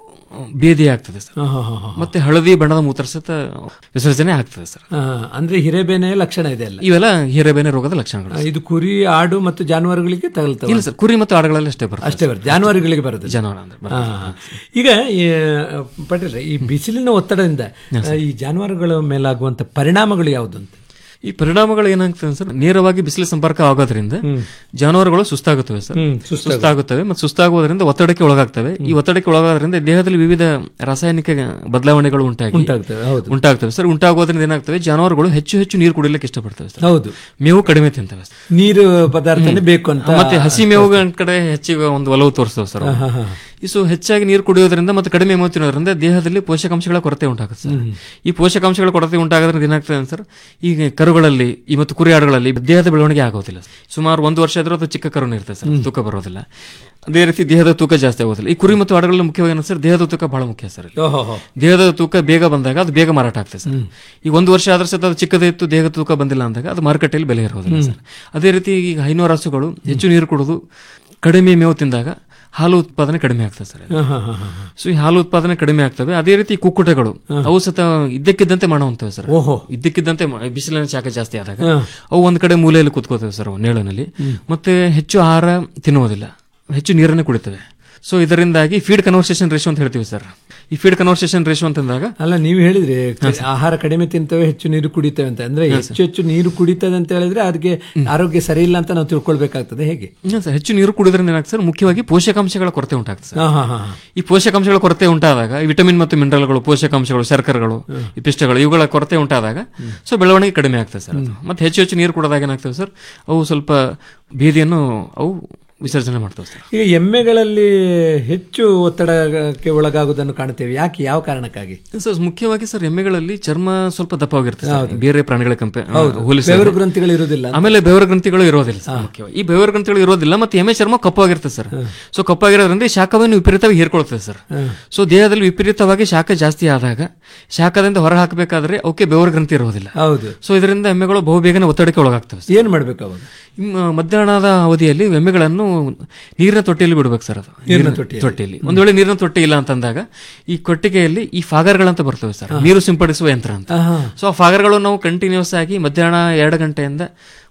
ಬೇದಿ ಆಗ್ತದೆ ಸರ್ ಹಾ, ಹಾ, ಹಾ, ಹಾ. ಮತ್ತೆ ಹಳದಿ ಬಣ್ಣದ ಮೂತ್ರ ಸಹಿತ ವಿಸರ್ಜನೆ ಆಗ್ತದೆ ಸರ್ ಆ, ಅಂದ್ರೆ ಹಿರೇಬೇನೆ ಲಕ್ಷಣ ಇದೆ ಅಲ್ಲ ಇವೆಲ್ಲ ಹಿರೇಬೇನೆ ರೋಗದ ಲಕ್ಷಣಗಳು ಆ, ಇದು ಕುರಿ ಆಡು ಮತ್ತು ಜಾನುವಾರುಗಳಿಗೆ ತಗಲ್ತವೆ ಇಲ್ಲ ಸರ್ ಕುರಿ ಮತ್ತು ಆಡುಗಳಲ್ಲಿ ಅಷ್ಟೇ ಬರ್ತದೆ ಅಷ್ಟೇ ಬರ್ತದೆ ಜಾನುವಾರುಗಳಿಗೆ ಬರುತ್ತೆ ಜಾನುವಾರು ಅಂದ್ರೆ ಬರ್ತದೆ. ಆ, ಈಗ ಈ, ಪಟೇಲ್ರೆ ಈ ಬಿಸಿಲಿನ ಒತ್ತಡದಿಂದ ಆ, ಈ ಜಾನುವಾರುಗಳ ಮೇಲಾಗುವಂತ ಪರಿಣಾಮಗಳು ಯಾವುದು ಅಂತ ಈ ಪರಿಣಾಮಗಳು ಏನಾಗ್ತದೆ ಸರ್ ನೇರವಾಗಿ ಬಿಸಿಲು ಸಂಪರ್ಕ ಆಗೋದ್ರಿಂದ ಜಾನುವಾರುಗಳು ಸುಸ್ತಾಗುತ್ತವೆ ಸರ್ ಹ್ಮ್, ಸುಸ್ತಾಗುತ್ತೆ. ಸುಸ್ತಾಗುತ್ತವೆ ಮತ್ತು ಸುಸ್ತಾಗುವುದರಿಂದ ಒತ್ತಡಕ್ಕೆ ಒಳಗಾಗ್ತವೆ ಈ ಒತ್ತಡಕ್ಕೆ ಒಳಗಾಗೋದ್ರಿಂದ ದೇಹದಲ್ಲಿ ವಿವಿಧ ರಾಸಾಯನಿಕ ಬದಲಾವಣೆಗಳು ಉಂಟಾಗಿ ಉಂಟಾಗ್ತವೆ, ಹೌದು. ಉಂಟಾಗ್ತವೆ ಸರ್ ಉಂಟಾಗೋದ್ರಿಂದ ಏನಾಗ್ತವೆ ಜಾನುವಾರುಗಳು ಹೆಚ್ಚು ಹೆಚ್ಚು ನೀರು ಕುಡಿಲಿಕ್ಕೆ ಇಷ್ಟಪಡ್ತವೆ ಸರ್ ಹೌದು ಮೇವು ಕಡಿಮೆ ತಿಂತವೆ ಸರ್. ನೀರು ಪದಾರ್ಥನೇ ಬೇಕು ಅಂತ ಮತ್ತೆ ಹಸಿ ಮೇವು ಕಡೆ ಹೆಚ್ಚಿಗೆ ಒಂದು ಒಲವು ತೋರಿಸ್ತವೆ ಸರ್ ಅವು. ಹಾ, ಹಾ, ಹಾ. ಈ ಸೊ ಹೆಚ್ಚಾಗಿ ನೀರು ಕುಡಿಯೋದ್ರಿಂದ ಮತ್ತು ಕಡಿಮೆ ಮೇವು ತಿನ್ನೋದ್ರಿಂದ ದೇಹದಲ್ಲಿ ಪೋಷಕಾಂಶಗಳ ಕೊರತೆ ಉಂಟಾಗುತ್ತೆ ಸರ್ ಈ ಪೋಷಕಾಂಶಗಳ ಕೊರತೆ ಉಂಟಾಗೋದ್ರಿಂದ ಏನಾಗ್ತದೆ ಸರ್ ಈಗ ಕರುಗಳಲ್ಲಿ ಈ ಮತ್ತು ಕುರಿ ಆಡುಗಳಲ್ಲಿ ದೇಹದ ಬೆಳವಣಿಗೆ ಆಗೋದಿಲ್ಲ ಸುಮಾರು ಒಂದು ವರ್ಷ ಆದ್ರೂ ಅದು ಚಿಕ್ಕ ಕರುನ ಇರ್ತದೆ ಸರ್ ತೂಕ ಬರೋದಿಲ್ಲ ಅದೇ ರೀತಿ ದೇಹದ ತೂಕ ಜಾಸ್ತಿ ಆಗೋದಿಲ್ಲ ಈ ಕುರಿ ಮತ್ತು ಆಡುಗಳಲ್ಲಿ ಮುಖ್ಯವಾಗಿ ಏನು ಸರ್ ದೇಹದ ತೂಕ ಬಹಳ ಮುಖ್ಯ ಸರ್ ಇಲ್ಲಿ. ಓಹೋ, ಹೋ. ದೇಹದ ತೂಕ ಬೇಗ ಬಂದಾಗ ಅದು ಬೇಗ ಮಾರಾಟ ಆಗ್ತದೆ ಸರ್ ಈಗ ಒಂದು ವರ್ಷ ಆದ್ರೆ ಸಹ ಅದು ಚಿಕ್ಕದೇ ಇತ್ತು ದೇಹದ ತೂಕ ಬಂದಿಲ್ಲ ಅಂದಾಗ ಅದು ಮಾರುಕಟ್ಟೆಯಲ್ಲಿ ಬೆಲೆ ಇರೋದಿಲ್ಲ ಸರ್ ಅದೇ ರೀತಿ ಈಗ ಹೈನೋರು ಹಸುಗಳು ಹೆಚ್ಚು ನೀರು ಕುಡಿದು ಕಡಿಮೆ ಮೇವು ತಿಂದಾಗ ಹಾಲು ಉತ್ಪಾದನೆ ಕಡಿಮೆ ಆಗ್ತದೆ ಸರ್ ಹಾ, ಹಾ, ಹಾ, ಹಾ. ಸೊ ಈ ಹಾಲು ಉತ್ಪಾದನೆ ಕಡಿಮೆ ಆಗ್ತವೆ ಅದೇ ರೀತಿ ಕುಕ್ಕುಟಗಳು ಅವು ಸತ ಇದ್ದಕ್ಕಿದ್ದಂತೆ ಮಾಡುವಂತವೆ ಸರ್ ಓಹೋ. ಇದ್ದಕ್ಕಿದ್ದಂತೆ ಮ- ಬಿಸಿಲಿನ ಶಾಖ ಜಾಸ್ತಿ ಆದಾಗ ಹಾ. ಅವು ಒಂದ್ ಕಡೆ ಮೂಲೆಯಲ್ಲಿ ಕುತ್ಕೋತವೆ ಸರ್ ಅವು ನೆರಳಿನಲ್ಲಿ ಮತ್ತೆ ಹೆಚ್ಚು ಆಹಾರ ತಿನ್ನುವುದಿಲ್ಲ ಹೆಚ್ಚು ನೀರನ್ನೇ ಕುಡಿತವೆ ಸೊ ಇದರಿಂದಾಗಿ ಫೀಡ್ ಕನ್ವರ್ಸೇಷನ್ ರೇಷೋ ಅಂತ ಹೇಳ್ತೀವಿ ಸರ್ ಈ ಫೀಡ್ ಕನ್ವರ್ಸೇಷನ್ ರೇಷೋ ಅಂತಂದಾಗ ಅಲ್ಲ ನೀವು ಹೇಳಿದ್ರಿ ಆಹಾರ ಕಡಿಮೆ ತಿಂತವೆ ಹೆಚ್ಚು ನೀರು ಕುಡಿತವೆ ಅಂತ ಅಂದ್ರೆ ಹೆಚ್ಚು ಹೆಚ್ಚು ನೀರು ಕುಡಿತದೆ ಅಂತ ಹೇಳಿದ್ರೆ ಅದಕ್ಕೆ ಆರೋಗ್ಯ ಸರಿ ಇಲ್ಲ ಅಂತ ನಾವು ತಿಳ್ಕೊಳ್ಬೇಕಾಗ್ತದೆ ಹೇಗೆ ಹ್ಮ್ ಸರ್, ಹೆಚ್ಚು ನೀರು ಕುಡಿದ್ರಿಂದ ಏನಾಗ್ತದೆ ಸರ್ ಮುಖ್ಯವಾಗಿ ಪೋಷಕಾಂಶಗಳ ಕೊರತೆ ಉಂಟಾಗ್ತದೆ ಸರ್ ಹಾ, ಹಾ, ಹಾ. ಈ ಪೋಷಕಾಂಶಗಳ ಕೊರತೆ ಉಂಟಾದಾಗ ಈ ವಿಟಮಿನ್ ಮತ್ತು ಮಿನರಲ್ಗಳು ಪೋಷಕಾಂಶಗಳು ಶರ್ಕರಗಳು ಈ ಪಿಷ್ಟಗಳು ಇವುಗಳ ಕೊರತೆ ಉಂಟಾದಾಗ ಸೊ ಬೆಳವಣಿಗೆ ಕಡಿಮೆ ಆಗ್ತದೆ ಸರ್ ಅದು. ಮತ್ತೆ ಹೆಚ್ಚು ಹೆಚ್ಚು ನೀರು ಕುಡಿದಾಗ ಏನಾಗ್ತದೆ ಸರ್ ಅವು ಸ್ವಲ್ಪ ಭೇದಿಯನ್ನು ಅವು ವಿಸರ್ಜನೆ ಮಾಡ್ತವೆ ಸರ್ ಈಗ ಎಮ್ಮೆಗಳಲ್ಲಿ ಹೆಚ್ಚು ಒತ್ತಡಕ್ಕೆ ಒಳಗಾಗುವುದನ್ನು ಕಾಣ್ತೇವೆ ಯಾಕೆ ಯಾವ ಕಾರಣಕ್ಕಾಗಿ ಸರ್ ಮುಖ್ಯವಾಗಿ ಸರ್ ಎಮ್ಮೆಗಳಲ್ಲಿ ಚರ್ಮ ಸ್ವಲ್ಪ ದಪ್ಪವಾಗಿರ್ತದೆ ಸರ್, ಬೇರೆ ಪ್ರಾಣಿಗಳ ಕಂಪೆ ಹೌದು. ಹೋಲಿಸಿದ್ರೆ. ಬೆವರು ಗ್ರಂಥಿಗಳು ಇರುವುದಿಲ್ಲ ಅಂತ. ಆಮೇಲೆ ಬೆವರ ಗ್ರಂಥಿಗಳು ಇರೋದಿಲ್ಲ ಸರ್ ಮುಖ್ಯವಾಗಿ ಈ ಬೆವರ ಗ್ರಂಥಿಗಳು ಇರೋದಿಲ್ಲ ಮತ್ತೆ ಎಮ್ಮೆ ಚರ್ಮ ಕಪ್ಪಾಗಿರ್ತದೆ ಸರ್ ಸೊ ಕಪ್ಪಾಗಿರೋದ್ರಿಂದ ಈ ಶಾಖವನ್ನು ವಿಪರೀತವಾಗಿ ಹೀರ್ಕೊಳ್ತದೆ ಸರ್ ಸೊ ದೇಹದಲ್ಲಿ ವಿಪರೀತವಾಗಿ ಶಾಖ ಜಾಸ್ತಿ ಆದಾಗ ಶಾಖದಿಂದ ಹೊರ ಹಾಕಬೇಕಾದ್ರೆ ಅವಕ್ಕೆ ಬೆವರ ಗ್ರಂಥಿ ಇರೋದಿಲ್ಲ ಹೌದು ಸೊ ಇದರಿಂದ ಎಮ್ಮೆಗಳು ಬಹುಬೇಗನೆ ಒತ್ತಡಕ್ಕೆ ಒಳಗಾಗ್ತವೆ ಸರ್. ಏನ್ ಮಾಡ್ಬೇಕು ಅವಾಗ ಇಮ್, ಮಧ್ಯಾಹ್ನದ ಅವಧಿಯಲ್ಲಿ ಎಮ್ಮೆಗಳನ್ನು ನೀರಿನ ತೊಟ್ಟಿಯಲ್ಲಿ ಬಿಡ್ಬೇಕು ಸರ್ ಅದು ನೀರಿನ ತೊಟ್ಟಿಯಲ್ಲಿ. ತೊಟ್ಟಿಯಲ್ಲಿ ಒಂದು ವೇಳೆ ನೀರಿನ ತೊಟ್ಟಿ ಇಲ್ಲ ಅಂತಂದಾಗ ಈ ಕೊಟ್ಟಿಗೆಯಲ್ಲಿ ಈ ಫಾಗರ್ಗಳಂತ ಬರ್ತವೆ ಸರ್ ನೀರು ಸಿಂಪಡಿಸುವ ಯಂತ್ರ ಅಂತ ಆಹಾ. ಸೊ ಆ ಫಾಗರ್ಗಳು ನಾವು ಕಂಟಿನ್ಯೂಸ್ ಆಗಿ ಮಧ್ಯಾಹ್ನ ಎರಡು ಗಂಟೆಯಿಂದ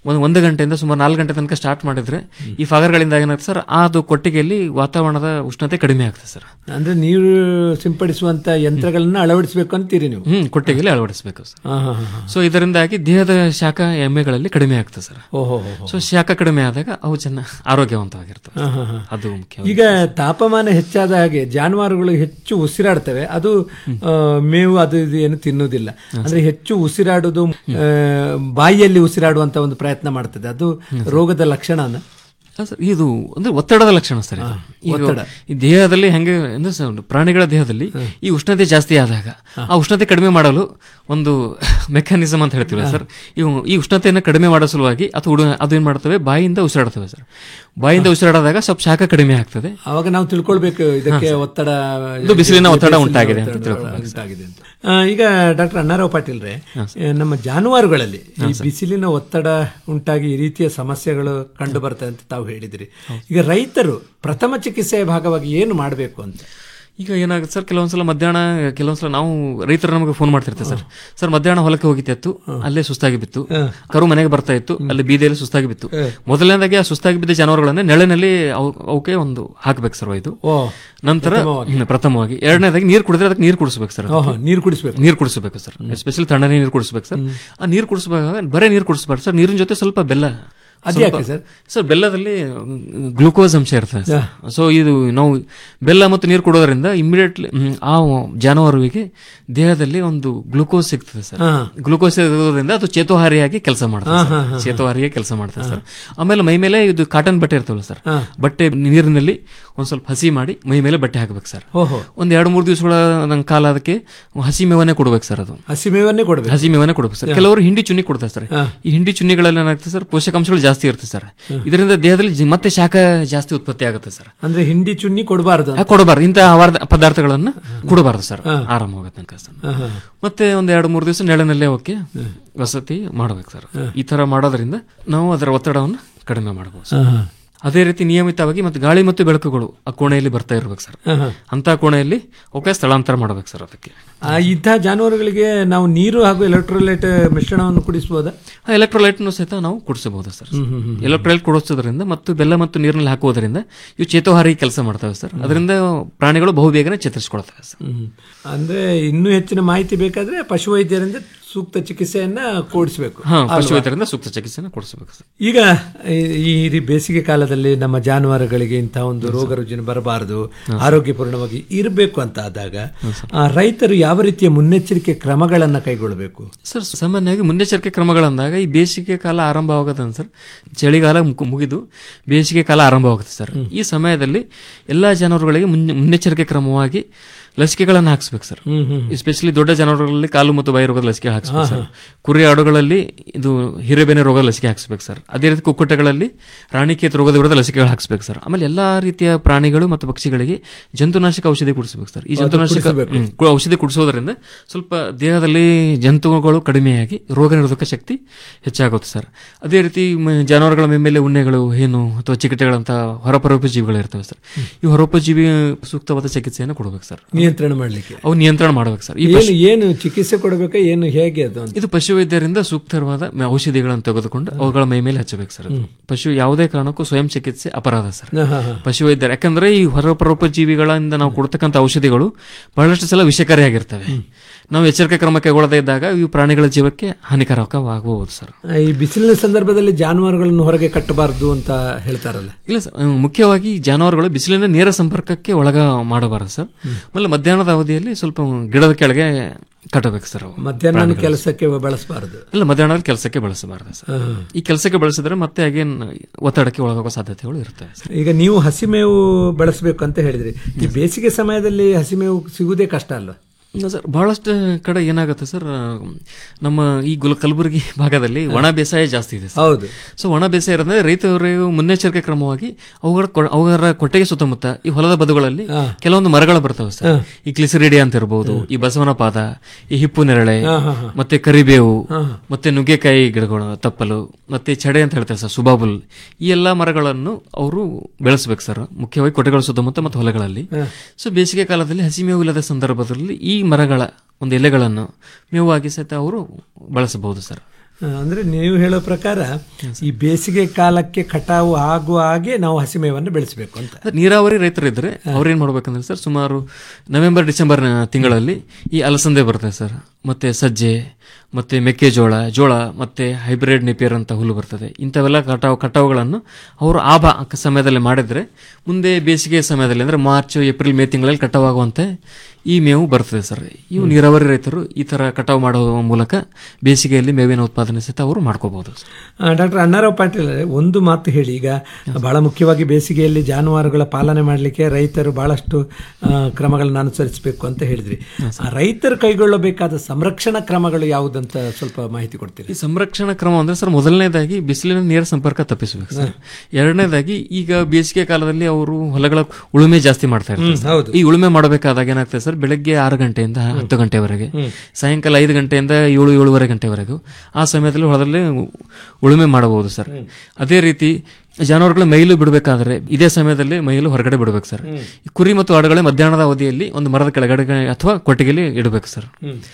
ಒಂದು ಒಂದು ಗಂಟೆಯಿಂದ ಸುಮಾರು ನಾಲ್ಕು ಗಂಟೆ ತನಕ ಸ್ಟಾರ್ಟ್ ಮಾಡಿದ್ರೆ ಈ ಫಾಗರ್ಗಳಿಂದ ಏನಾಗುತ್ತೆ ಸರ್ ಅದು ಕೊಟ್ಟಿಗೆಯಲ್ಲಿ ವಾತಾವರಣದ ಉಷ್ಣತೆ ಕಡಿಮೆ ಆಗ್ತದೆ ಸರ್ ಅಂದ್ರೆ ನೀರು ಸಿಂಪಡಿಸುವಂತ ಯಂತ್ರಗಳನ್ನ ಅಳವಡಿಸಬೇಕು ಅಂತೀರಿ ನೀವು ಹ್ಮ್ ಕೊಟ್ಟಿಗೆಯಲ್ಲಿ ಅಳವಡಿಸಬೇಕು ಸರ್ ಹಾ, ಹಾ, ಹಾ, ಹಾ. ಸೊ ಇದರಿಂದಾಗಿ ದೇಹದ ಶಾಖ ಎಮ್ಮೆಗಳಲ್ಲಿ ಕಡಿಮೆ ಆಗ್ತದೆ ಸರ್ ಓಹೋ, ಹೋ, ಹೋ. ಸೊ ಶಾಖ ಕಡಿಮೆ ಆದಾಗ ಅವು ಚೆನ್ನ ಆರೋಗ್ಯವಂತವಾಗಿರ್ತವೆ ಹಾ, ಹಾ, ಹಾ. ಅದು ಮುಖ್ಯ ಈಗ ತಾಪಮಾನ ಹೆಚ್ಚಾದ ಹಾಗೆ ಜಾನುವಾರುಗಳು ಹೆಚ್ಚು ಉಸಿರಾಡ್ತವೆ ಅದು ಆ, ಮೇವು ಅದು ಇದು ಏನು ತಿನ್ನುವುದಿಲ್ಲ ಅಂದ್ರೆ ಹೆಚ್ಚು ಉಸಿರಾಡುವುದು ಆ, ಬಾಯಿಯಲ್ಲಿ ಉಸಿರಾಡುವಂತ ಒಂದು ಪ್ರಯತ್ನ ಮಾಡ್ತದೆ ಅದು ರೋಗದ ಲಕ್ಷಣನ ಅಲ್ಲ ಸರ್, ಇದು ಅಂದ್ರೆ ಒತ್ತಡದ ಲಕ್ಷಣ ಸರ್ ಇದು. ಈಗ ಒತ್ತಡ. ಈ ದೇಹದಲ್ಲಿ ಹೆಂಗೆ ಅಂದ್ರೆ ಸರ್, ಪ್ರಾಣಿಗಳ ದೇಹದಲ್ಲಿ ಈ ಉಷ್ಣತೆ ಜಾಸ್ತಿ ಆದಾಗ ಆ ಉಷ್ಣತೆ ಕಡಿಮೆ ಮಾಡಲು ಒಂದು ಮೆಕ್ಯಾನಿಸಮ್ ಅಂತ ಹೇಳ್ತೀವಿ ಸರ್ ಇವು ಈ ಉಷ್ಣತೆಯನ್ನು ಕಡಿಮೆ ಮಾಡೋ ಸಲುವಾಗಿ ಅದು ಉಡು ಅದು ಏನ್ ಮಾಡ್ತವೆ ಬಾಯಿಯಿಂದ ಉಸಿರಾಡ್ತವೆ ಸರ್ ಬಾಯಿಂದ ಉಸಿರಾಡಿದಾಗ ಸ್ವಲ್ಪ ಶಾಖ ಕಡಿಮೆ ಆಗ್ತದೆ ಅವಾಗ ನಾವು ತಿಳ್ಕೊಳ್ಬೇಕು ಇದಕ್ಕೆ ಹಾ, ಸರ್. ಒತ್ತಡ ಇದು ಬಿಸಿಲಿನ ಒತ್ತಡ ಬಿಸಿಲಿನ ಉಂಟಾಗಿದೆ ಅಂತ ಒತ್ತಡ ತಿಳ್ಕೊಳ್ಬೇಕು ಸರ್. ಉಂಟಾಗಿದೆ ಅಂತ. ಆ, ಈಗ ಡಾಕ್ಟರ್ ಅಣ್ಣಾರಾವ್ ಪಾಟೀಲ್ರೆ ಆ, ನಮ್ಮ ಜಾನುವಾರುಗಳಲ್ಲಿ ಈ ಬಿಸಿಲಿನ ಒತ್ತಡ ಉಂಟಾಗಿ ಈ ರೀತಿಯ ಸಮಸ್ಯೆಗಳು ಕಂಡು ಬರ್ತದೆ ಅಂತ ತಾವು ಹೇಳಿದಿರಿ ಈಗ ರೈತರು ಪ್ರಥಮ ಚಿಕಿತ್ಸೆಯ ಭಾಗವಾಗಿ ಏನು ಮಾಡಬೇಕು ಅಂತ ಈಗ ಏನಾಗುತ್ತೆ ಸರ್ ಕೆಲವೊಂದ್ಸಲ ಮಧ್ಯಾಹ್ನ ಕೆಲವೊಂದ್ಸಲ ನಾವು ರೈತರು ನಮಗೆ ಫೋನ್ ಮಾಡ್ತಿರ್ತಾರೆ ಸರ್ ಸರ್ ಮಧ್ಯಾಹ್ನ ಹೊಲಕ್ಕೆ ಹೋಗಿತ್ತು ಅಲ್ಲೇ ಸುಸ್ತಾಗಿ ಬಿತ್ತು ಕರು ಮನೆಗೆ ಬರ್ತಾ ಇತ್ತು ಅಲ್ಲಿ ಬೀದಿಯಲ್ಲಿ ಸುಸ್ತಾಗಿ ಬಿತ್ತು ಮೊದಲನೇದಾಗಿ ಆ ಸುಸ್ತಾಗಿ ಬಿದ್ದ ಜಾನುವಾರುಗಳನ್ನ ನೆಳೆನಲ್ಲಿ ಅವು- ಅವಕ್ಕೆ ಒಂದು ಹಾಕ್ಬೇಕು ಸರ್ ಇದು ಓ, ನಂತರ ಪ್ರಥಮವಾಗಿ. ಹ್ಮ್, ಪ್ರಥಮವಾಗಿ ಎರಡನೇದಾಗಿ ನೀರು ಕುಡಿದ್ರೆ ಅದಕ್ಕೆ ನೀರು ಕುಡಿಸ್ಬೇಕು ಸರ್ ಓಹೋ, ನೀರು ಕುಡಿಸ್ಬೇಕು. ನೀರು ಕುಡಿಸ್ಬೇಕು ಸರ್ ಎಸ್ಪೆಷಲಿ ತಣ್ಣನೆ ನೀರು ಕುಡಿಸ್ಬೇಕು ಸರ್ ಆ ನೀರು ಕುಡಿಸ್ಬೇಕಾಗ ಬರೇ ನೀರು ಕುಡಿಸ್ಬಾರ್ದು ಸರ್ ನೀರಿನ ಜೊತೆ ಸ್ವಲ್ಪ ಬೆಲ್ಲ ಅದ್ ಸ್ವಲ್ಪ- ಯಾಕೆ ಸರ್? ಸರ್ ಬೆಲ್ಲದಲ್ಲಿ ಗ್ಲೂಕೋಸ್ ಅಂಶ ಇರ್ತದೆ ಸರ್ ಸೊ ಇದು ನಾವು ಬೆಲ್ಲ ಮತ್ತು ನೀರು ಕೊಡೋದ್ರಿಂದ ಇಮಿಡಿಯೇಟ್ಲಿ ಆ ಜಾನುವಾರುವಿಗೆ ದೇಹದಲ್ಲಿ ಒಂದು ಗ್ಲೂಕೋಸ್ ಸಿಗ್ತದೆ ಸರ್ ಹಾ. ಗ್ಲೂಕೋಸ್ ಇರೋದ್ರಿಂದ ಅದು ಚೇತೋಹಾರಿಯಾಗಿ ಕೆಲಸ ಮಾಡ್ತದೆ ಹಾ, ಸರ್. ಹಾ, ಹಾ, ಹಾ. ಚೇತೋಹಾರಿಯಾಗಿ ಕೆಲಸ ಮಾಡ್ತದೆ ಸರ್ ಆಮೇಲೆ ಮೈ ಮೇಲೆ ಇದು ಕಾಟನ್ ಬಟ್ಟೆ ಇರ್ತವಲ್ಲ ಸರ್ ಹಾ. ಬಟ್ಟೆ ನೀರಿನಲ್ಲಿ ಒಂದ್ ಸ್ವಲ್ಪ ಹಸಿ ಮಾಡಿ ಮೈ ಮೇಲೆ ಬಟ್ಟೆ ಹಾಕ್ಬೇಕು ಸರ್ ಓಹೋ. ಒಂದ್ ಎರಡು ಮೂರು ದಿವಸಗಳ ನಂಗ್ ಕಾಲ ಅದಕ್ಕೆ ಹಸಿ ಮೇವನ್ನೇ ಕೊಡ್ಬೇಕು ಸರ್ ಅದು ಹಸಿ ಮೇವನ್ನೇ ಕೊಡ್ಬೇಕು ಹಸಿ ಮೇವನ್ನೇ ಕೊಡ್ಬೇಕು ಸರ್ ಹಾ. ಕೆಲವರು ಹಿಂಡಿ ಚುನ್ನಿ ಕೊಡ್ತಾರೆ ಸರ್ ಹಾ. ಈ ಹಿಂಡಿ ಚುನ್ನಿಗಳಲ್ಲಿ ಏನಾಗ್ತದೆ ಸರ್ ಪೋಷಕಾಂಶಗಳು ಜಾಸ್ತಿ ಇರ್ತದೆ ಸರ್ ಇದರಿಂದ ದೇಹದಲ್ಲಿ ಜಿ- ಮತ್ತೆ ಶಾಖ ಜಾಸ್ತಿ ಉತ್ಪತ್ತಿ ಆಗುತ್ತೆ ಸರ್ ಅಂದ್ರೆ ಹಿಂಡಿ ಚುನ್ನಿ ಕೊಡಬಾರದು ಆ, ಕೊಡಬಾರ್ದು ಇಂತಹ ಆಹಾರ ಪದಾರ್ಥಗಳನ್ನ ಕೊಡಬಾರ್ದು ಸರ್ ಹಾ. ಆರಾಮವಾಗ ತನಕ ಸರ್ ಹಾ, ಹಾ. ಮತ್ತೆ ಒಂದ್ ಎರಡು ಮೂರು ದಿವಸ ನೆಳನಲ್ಲೇ ಹೋಗಿ ವಸತಿ ಮಾಡ್ಬೇಕು ಸರ್ ಈ ತರ ಮಾಡೋದ್ರಿಂದ ನಾವು ಅದರ ಒತ್ತಡವನ್ನು ಕಡಿಮೆ ಮಾಡಬಹುದು ಹಾ, ಹಾ. ಅದೇ ರೀತಿ ನಿಯಮಿತವಾಗಿ ಮತ್ತೆ ಗಾಳಿ ಮತ್ತು ಬೆಳಕುಗಳು ಆ ಕೋಣೆಯಲ್ಲಿ ಬರ್ತಾ ಇರ್ಬೇಕು ಸರ್ ಹಾ, ಹಾ. ಅಂತ ಕೋಣೆಯಲ್ಲಿ ಓಕೆ ಸ್ಥಳಾಂತರ ಮಾಡ್ಬೇಕು ಸರ್ ಅದಕ್ಕೆ ಆ, ಇಂಥ ಜಾನುವಾರುಗಳಿಗೆ ನಾವು ನೀರು ಹಾಗೂ ಎಲೆಕ್ಟ್ರೋಲೈಟ್ ಮಿಶ್ರಣವನ್ನು ಕುಡಿಸಬಹುದಾ ಎಲೆಕ್ಟ್ರೋಲೈಟ್ ಸಹಿತ ನಾವು ಕುಡಿಸಬಹುದು ಸರ್ ಹ್ಮ್, ಹ್ಮ್, ಹ್ಮ್. ಎಲೆಕ್ಟ್ರೋಲೈಟ್ ಕುಡಿಸೋದ್ರಿಂದ ಮತ್ತು ಬೆಲ್ಲ ಮತ್ತು ನೀರಿನಲ್ಲಿ ಹಾಕುವುದರಿಂದ ಇವು ಚೇತೋಹಾರಿ ಕೆಲಸ ಮಾಡ್ತವೆ ಸರ್ ಅದರಿಂದ ಪ್ರಾಣಿಗಳು ಬಹುಬೇಗನೆ ಚೇತರಿಸಿಕೊಳ್ತವೆ ಸರ್ ಹ್ಮ್. ಅಂದ್ರೆ ಇನ್ನೂ ಹೆಚ್ಚಿನ ಮಾಹಿತಿ ಬೇಕಾದ್ರೆ ಪಶುವೈದ್ಯರಿಂದ ಸೂಕ್ತ ಚಿಕಿತ್ಸೆಯನ್ನ ಕೊಡಿಸಬೇಕು ಹಾ ಪಶುವೈದ್ಯರಿಂದ ಸೂಕ್ತ ಚಿಕಿತ್ಸೆನ ಕೊಡಿಸಬೇಕು ಸರ್ ಈಗ ಈ- ಈ ರೀ ಬೇಸಿಗೆ ಕಾಲದಲ್ಲಿ ನಮ್ಮ ಜಾನುವಾರುಗಳಿಗೆ ಇಂತಹ ಒಂದು ರೋಗ ರುಜಿನ ಬರಬಾರದು ಆರೋಗ್ಯಪೂರ್ಣವಾಗಿ ಇರಬೇಕು ಅಂತ ಆದಾಗ ಆ, ರೈತರು ಯಾವ ರೀತಿಯ ಮುನ್ನೆಚ್ಚರಿಕೆ ಕ್ರಮಗಳನ್ನ ಕೈಗೊಳ್ಳಬೇಕು ಸರ್ ಸಾಮಾನ್ಯವಾಗಿ ಮುನ್ನೆಚ್ಚರಿಕೆ ಕ್ರಮಗಳಂದಾಗ ಈ ಬೇಸಿಗೆ ಕಾಲ ಆರಂಭವಾಗುತ್ತೆ ಸರ್ ಚಳಿಗಾಲ ಮುಗು- ಮುಗಿದು ಬೇಸಿಗೆ ಕಾಲ ಆರಂಭವಾಗುತ್ತೆ ಸರ್ ಈ ಸಮಯದಲ್ಲಿ ಎಲ್ಲಾ ಜಾನುವಾರುಗಳಿಗೆ ಮುನ್ನೆ- ಮುನ್ನೆಚ್ಚರಿಕೆ ಕ್ರಮವಾಗಿ ಲಸಿಕೆಗಳನ್ನು ಹಾಕ್ಸ್ಬೇಕು ಸರ್ ಹ್ಮ್, ಹ್ಮ್. ಎಸ್ಪೆಷಲಿ ದೊಡ್ಡ ಜಾನುವಾರುಗಳಲ್ಲಿ ಕಾಲು ಮತ್ತು ಬಾಯಿ ರೋಗದ ಲಸಿಕೆ ಹಾಕ್ಸ್ಬೇಕು ಸರ್ ಕುರಿ ಆಡುಗಳಲ್ಲಿ ಇದು ಹಿರೇಬೇನೆ ರೋಗದ ಲಸಿಕೆ ಹಾಕ್ಸ್ಬೇಕು ಸರ್ ಅದೇ ರೀತಿ ಕುಕ್ಕುಟಗಳಲ್ಲಿ ರಾಣಿಕೇತ ರೋಗದ ವಿರುದ್ಧ ಲಸಿಕೆಗಳು ಹಾಕ್ಸ್ಬೇಕು ಸರ್ ಆಮೇಲೆ ಎಲ್ಲಾ ರೀತಿಯ ಪ್ರಾಣಿಗಳು ಮತ್ತು ಪಕ್ಷಿಗಳಿಗೆ ಜಂತುನಾಶಕ ಔಷಧಿ ಕುಡಿಸ್ಬೇಕು ಸರ್ ಈ ಅದು ಜಂತುನಾಶಕ ಕುಡಿಸಬೇಕು. ಹ್ಮ್, ಕು- ಔಷಧಿ ಕುಡಿಸೋದ್ರಿಂದ ಸ್ವಲ್ಪ ದೇಹದಲ್ಲಿ ಜಂತುಗಳು ಕಡಿಮೆಯಾಗಿ ರೋಗ ನಿರೋಧಕ ಶಕ್ತಿ ಹೆಚ್ಚಾಗುತ್ತೆ ಸರ್ ಅದೇ ರೀತಿ ಮ- ಜಾನುವಾರುಗಳ ಮೇಲೆ ಉಣ್ಣೆಗಳು ಏನು ಅಥವಾ ಚಿಕಟೆಗಳಂತ ಹೊರಪರೋಪಜೀವಿಗಳು ಇರ್ತವೆ ಸರ್ ಈ ಹೊರಪಜೀವಿ ಸೂಕ್ತವಾದ ಚಿಕಿತ್ಸೆಯನ್ನು ಕೊಡಬೇಕು ಸರ್ ನಿಯಂತ್ರಣ ಮಾಡ್ಲಿಕ್ಕೆ ಅವು ನಿಯಂತ್ರಣ ಮಾಡ್ಬೇಕು ಸರ್ ಈ ಏನು ಪಶು- ಏನು ಚಿಕಿತ್ಸೆ ಕೊಡಬೇಕಾ ಏನು ಹೇಗೆ ಅದು ಅಂತ ಇದು ಪಶುವೈದ್ಯರಿಂದ ಸೂಕ್ತವಾದ ಮ- ಔಷಧಿಗಳನ್ನು ತೆಗೆದುಕೊಂಡು ಅವುಗಳ ಮೈ ಮೇಲೆ ಹಚ್ಚಬೇಕು ಸರ್ ಅದು. ಪಶು ಯಾವುದೇ ಕಾರಣಕ್ಕೂ ಸ್ವಯಂ ಚಿಕಿತ್ಸೆ ಅಪರಾಧ ಸರ್ ಹಾ, ಹಾ, ಹಾ. ಪಶುವೈದ್ಯರು ಯಾಕಂದ್ರೆ ಈ ಹೊರಪರೋಪಜೀವಿಗಳಿಂದ ನಾವು ಕೊಡ್ತಕ್ಕಂಥ ಔಷಧಿಗಳು ಬಹಳಷ್ಟು ಸಲ ವಿಷಕಾರಿಯಾಗಿರ್ತವೆ ನಾವು ಎಚ್ಚರಿಕೆ ಕ್ರಮ ಕೈಗೊಳ್ಳದೇ ಇದ್ದಾಗ ಇವು ಪ್ರಾಣಿಗಳ ಜೀವಕ್ಕೆ ಹಾನಿಕಾರಕವಾಗಬಹುದು ಸರ್ ಈ ಬಿಸಿಲಿನ ಸಂದರ್ಭದಲ್ಲಿ ಜಾನುವಾರುಗಳನ್ನು ಹೊರಗೆ ಕಟ್ಟಬಾರದು ಅಂತ ಹೇಳ್ತಾರಲ್ಲ ಇಲ್ಲ ಸರ್ ಅಹ್, ಮುಖ್ಯವಾಗಿ ಜಾನುವಾರುಗಳು ಬಿಸಿಲಿನ ನೇರ ಸಂಪರ್ಕಕ್ಕೆ ಒಳಗ ಮಾಡಬಾರದು ಸರ್ ಆಮೇಲೆ ಮಧ್ಯಾಹ್ನದ ಅವಧಿಯಲ್ಲಿ ಸ್ವಲ್ಪ ಗಿಡದ ಕೆಳಗೆ ಕಟ್ಟಬೇಕು ಸರ್ ಅವು ಮಧ್ಯಾಹ್ನ ಪ್ರಾಣಿಗಳು. ಕೆಲಸಕ್ಕೆ ಬಳಸಬಾರದು ಇಲ್ಲ ಮಧ್ಯಾಹ್ನದ ಕೆಲಸಕ್ಕೆ ಬಳಸಬಾರದು ಸರ್ ಹಾ. ಈ ಕೆಲಸಕ್ಕೆ ಬಳಸಿದ್ರೆ ಮತ್ತೆ ಅಗೇನ್ ಒತ್ತಡಕ್ಕೆ ಒಳಗಾಗೋ ಸಾಧ್ಯತೆಗಳು ಇರ್ತವೆ ಸರ್ ಈಗ ನೀವು ಹಸಿಮೇವು ಬೆಳೆಸಬೇಕು ಅಂತ ಹೇಳಿದ್ರಿ ಈ ಬೇಸಿಗೆ ಸಮಯದಲ್ಲಿ ಹಸಿಮೇವು ಸಿಗುವುದೇ ಕಷ್ಟ ಅಲ್ವಾ ಇಲ್ಲ ಸರ್ ಬಹಳಷ್ಟು ಕಡೆ ಏನಾಗುತ್ತೆ ಸರ್ ನಮ್ಮ ಈ ಗುಲ್ ಕಲಬುರಗಿ ಭಾಗದಲ್ಲಿ ಒಣ ಬೇಸಾಯ ಜಾಸ್ತಿ ಇದೆ ಸರ್ ಹೌದು. ಸೊ ಒಣ ಬೇಸಾಯ ಇರೋದ್ರೆ ರೈತರು ಮುನ್ನೆಚ್ಚರಿಕೆ ಕ್ರಮವಾಗಿ ಅವುಗಳ ಕೊ- ಅವರ ಕೊಟ್ಟಿಗೆ ಸುತ್ತಮುತ್ತ ಈ ಹೊಲದ ಬದುಗಳಲ್ಲಿ ಕೆಲವೊಂದು ಮರಗಳು ಬರ್ತವೆ ಸರ್ ಈ ಕ್ಲಿಸರಿಡಿ ಅಂತ ಇರಬಹುದು ಈ ಬಸವನ ಪಾದ ಈ ಹಿಪ್ಪು ನೆರಳೆ ಹಾ, ಹಾ, ಹಾ. ಮತ್ತೆ ಕರಿಬೇವು ಹಾ. ಮತ್ತೆ ನುಗ್ಗೆಕಾಯಿ ಗಿಡಗಳು ತಪ್ಪಲು ಮತ್ತೆ ಚಡೆ ಅಂತ ಹೇಳ್ತಾರೆ ಸರ್ ಸುಬಾಬುಲ್ ಈ ಎಲ್ಲಾ ಮರಗಳನ್ನು ಅವರು ಬೆಳೆಸಬೇಕು ಸರ್ ಮುಖ್ಯವಾಗಿ ಕೊಟ್ಟೆಗಳ ಸುತ್ತಮುತ್ತ ಮತ್ತು ಹೊಲಗಳಲ್ಲಿ ಹಾ. ಸೊ ಬೇಸಿಗೆ ಕಾಲದಲ್ಲಿ ಹಸಿ ಮೇವು ಇಲ್ಲದ ಸಂದರ್ಭದಲ್ಲಿ ಈ ಮರಗಳ ಒಂದು ಎಲೆಗಳನ್ನು ಮೇವಾಗಿ ಸಹಿತ ಅವರು ಬಳಸಬಹುದು ಸರ್ ಆ, ಅಂದ್ರೆ ನೀವು ಹೇಳೋ ಪ್ರಕಾರ ಈ ಬೇಸಿಗೆ ಕಾಲಕ್ಕೆ ಕಟಾವು ಆಗುವ ಹಾಗೆ ನಾವು ಹಸಿಮೇವನ್ನು ಬೆಳೆಸಬೇಕು ಅಂತ ಅದೇ ನೀರಾವರಿ ರೈತರು ಇದ್ರೆ ಅವ್ರು ಏನ್ ಮಾಡ್ಬೇಕಂದ್ರೆ ಸರ್ ಸುಮಾರು ನವೆಂಬರ್ ಡಿಸೆಂಬರ್ ತಿಂಗಳಲ್ಲಿ ಈ ಅಲಸಂದೆ ಬರ್ತದೆ ಸರ್ ಮತ್ತೆ ಸಜ್ಜೆ ಮತ್ತೆ ಮೆಕ್ಕೆಜೋಳ ಜೋಳ ಮತ್ತೆ ಹೈಬ್ರಿಡ್ ನೆಪಿಯರ್ ಅಂತ ಹುಲ್ಲು ಬರ್ತದೆ ಇಂಥವೆಲ್ಲ ಕಟಾವು ಕಟಾವುಗಳನ್ನು ಅವರು ಆ ಬಾ ಸಮಯದಲ್ಲಿ ಮಾಡಿದ್ರೆ ಮುಂದೆ ಬೇಸಿಗೆ ಸಮಯದಲ್ಲಿ ಅಂದ್ರೆ ಮಾರ್ಚ್ ಏಪ್ರಿಲ್ ಮೇ ತಿಂಗಳಲ್ಲಿ ಕಟಾವಾಗುವಂತೆ ಈ ಮೇವು ಬರ್ತದೆ ಸರ್ ಇವು ನೀರಾವರಿ ರೈತರು ಈ ತರ ಕಟಾವು ಮಾಡುವ ಮೂಲಕ ಬೇಸಿಗೆಯಲ್ಲಿ ಮೇವಿನ ಉತ್ಪಾದನೆ ಸಹಿತ ಅವರು ಮಾಡ್ಕೋಬಹುದು ಸರ್ ಡಾಕ್ಟರ್ ಅಣ್ಣಾರಾವ್ ಪಾಟೀಲ್ ಅವರೇ, ಒಂದು ಮಾತು ಹೇಳಿ ಈಗ ಬಹಳ ಮುಖ್ಯವಾಗಿ ಬೇಸಿಗೆಯಲ್ಲಿ ಜಾನುವಾರುಗಳ ಪಾಲನೆ ಮಾಡಲಿಕ್ಕೆ ರೈತರು ಬಹಳಷ್ಟು ಆ, ಕ್ರಮಗಳನ್ನು ಅನುಸರಿಸಬೇಕು ಅಂತ ಹೇಳಿದ್ರಿ ಆ ರೈತರು ಕೈಗೊಳ್ಳಬೇಕಾದ ಸಂರಕ್ಷಣಾ ಕ್ರಮಗಳು ಯಾವುದಂತ ಸ್ವಲ್ಪ ಮಾಹಿತಿ ಕೊಡ್ತೀರಿ ಈ ಸಂರಕ್ಷಣಾ ಕ್ರಮ ಅಂದ್ರೆ ಸರ್ ಮೊದಲನೇದಾಗಿ ಬಿಸಿಲಿನ ನೇರ ಸಂಪರ್ಕ ತಪ್ಪಿಸಬೇಕು ಸರ್ ಎರಡನೇದಾಗಿ ಈಗ ಬೇಸಿಗೆ ಕಾಲದಲ್ಲಿ ಅವರು ಹೊಲಗಳ ಉಳುಮೆ ಜಾಸ್ತಿ ಮಾಡ್ತಾ ಹ್ಮ್, ಇರ್ತಾರೆ ಹೌದು. ಸರ್. ಈ ಉಳುಮೆ ಮಾಡಬೇಕಾದಾಗ ಏನಾಗ್ತದೆ ಸರ್ ಬೆಳಗ್ಗೆ ಆರು ಗಂಟೆಯಿಂದ ಹತ್ತು ಗಂಟೆವರೆಗೆ ಹ್ಮ್. ಸಾಯಂಕಾಲ ಐದು ಗಂಟೆಯಿಂದ ಏಳು ಏಳುವರೆ ಗಂಟೆವರೆಗೂ ಆ ಸಮಯದಲ್ಲಿ ಹೊಲದಲ್ಲಿ ಉಳುಮೆ ಮಾಡಬಹುದು ಸರ್ ಅದೇ ರೀತಿ ಜಾನುವಾರುಗಳ ಮೈಲು ಬಿಡಬೇಕಾದ್ರೆ ಇದೇ ಸಮಯದಲ್ಲಿ ಮೈಲು ಹೊರಗಡೆ ಬಿಡಬೇಕು ಸರ್ ಈ ಕುರಿ ಮತ್ತು ಆಡುಗಳೇ ಮಧ್ಯಾಹ್ನದ ಅವಧಿಯಲ್ಲಿ ಒಂದು ಮರದ ಕೆಳಗಡೆ ಅಥವಾ ಕೊಟ್ಟಿಗೆಯಲ್ಲಿ ಇಡಬೇಕು ಸರ್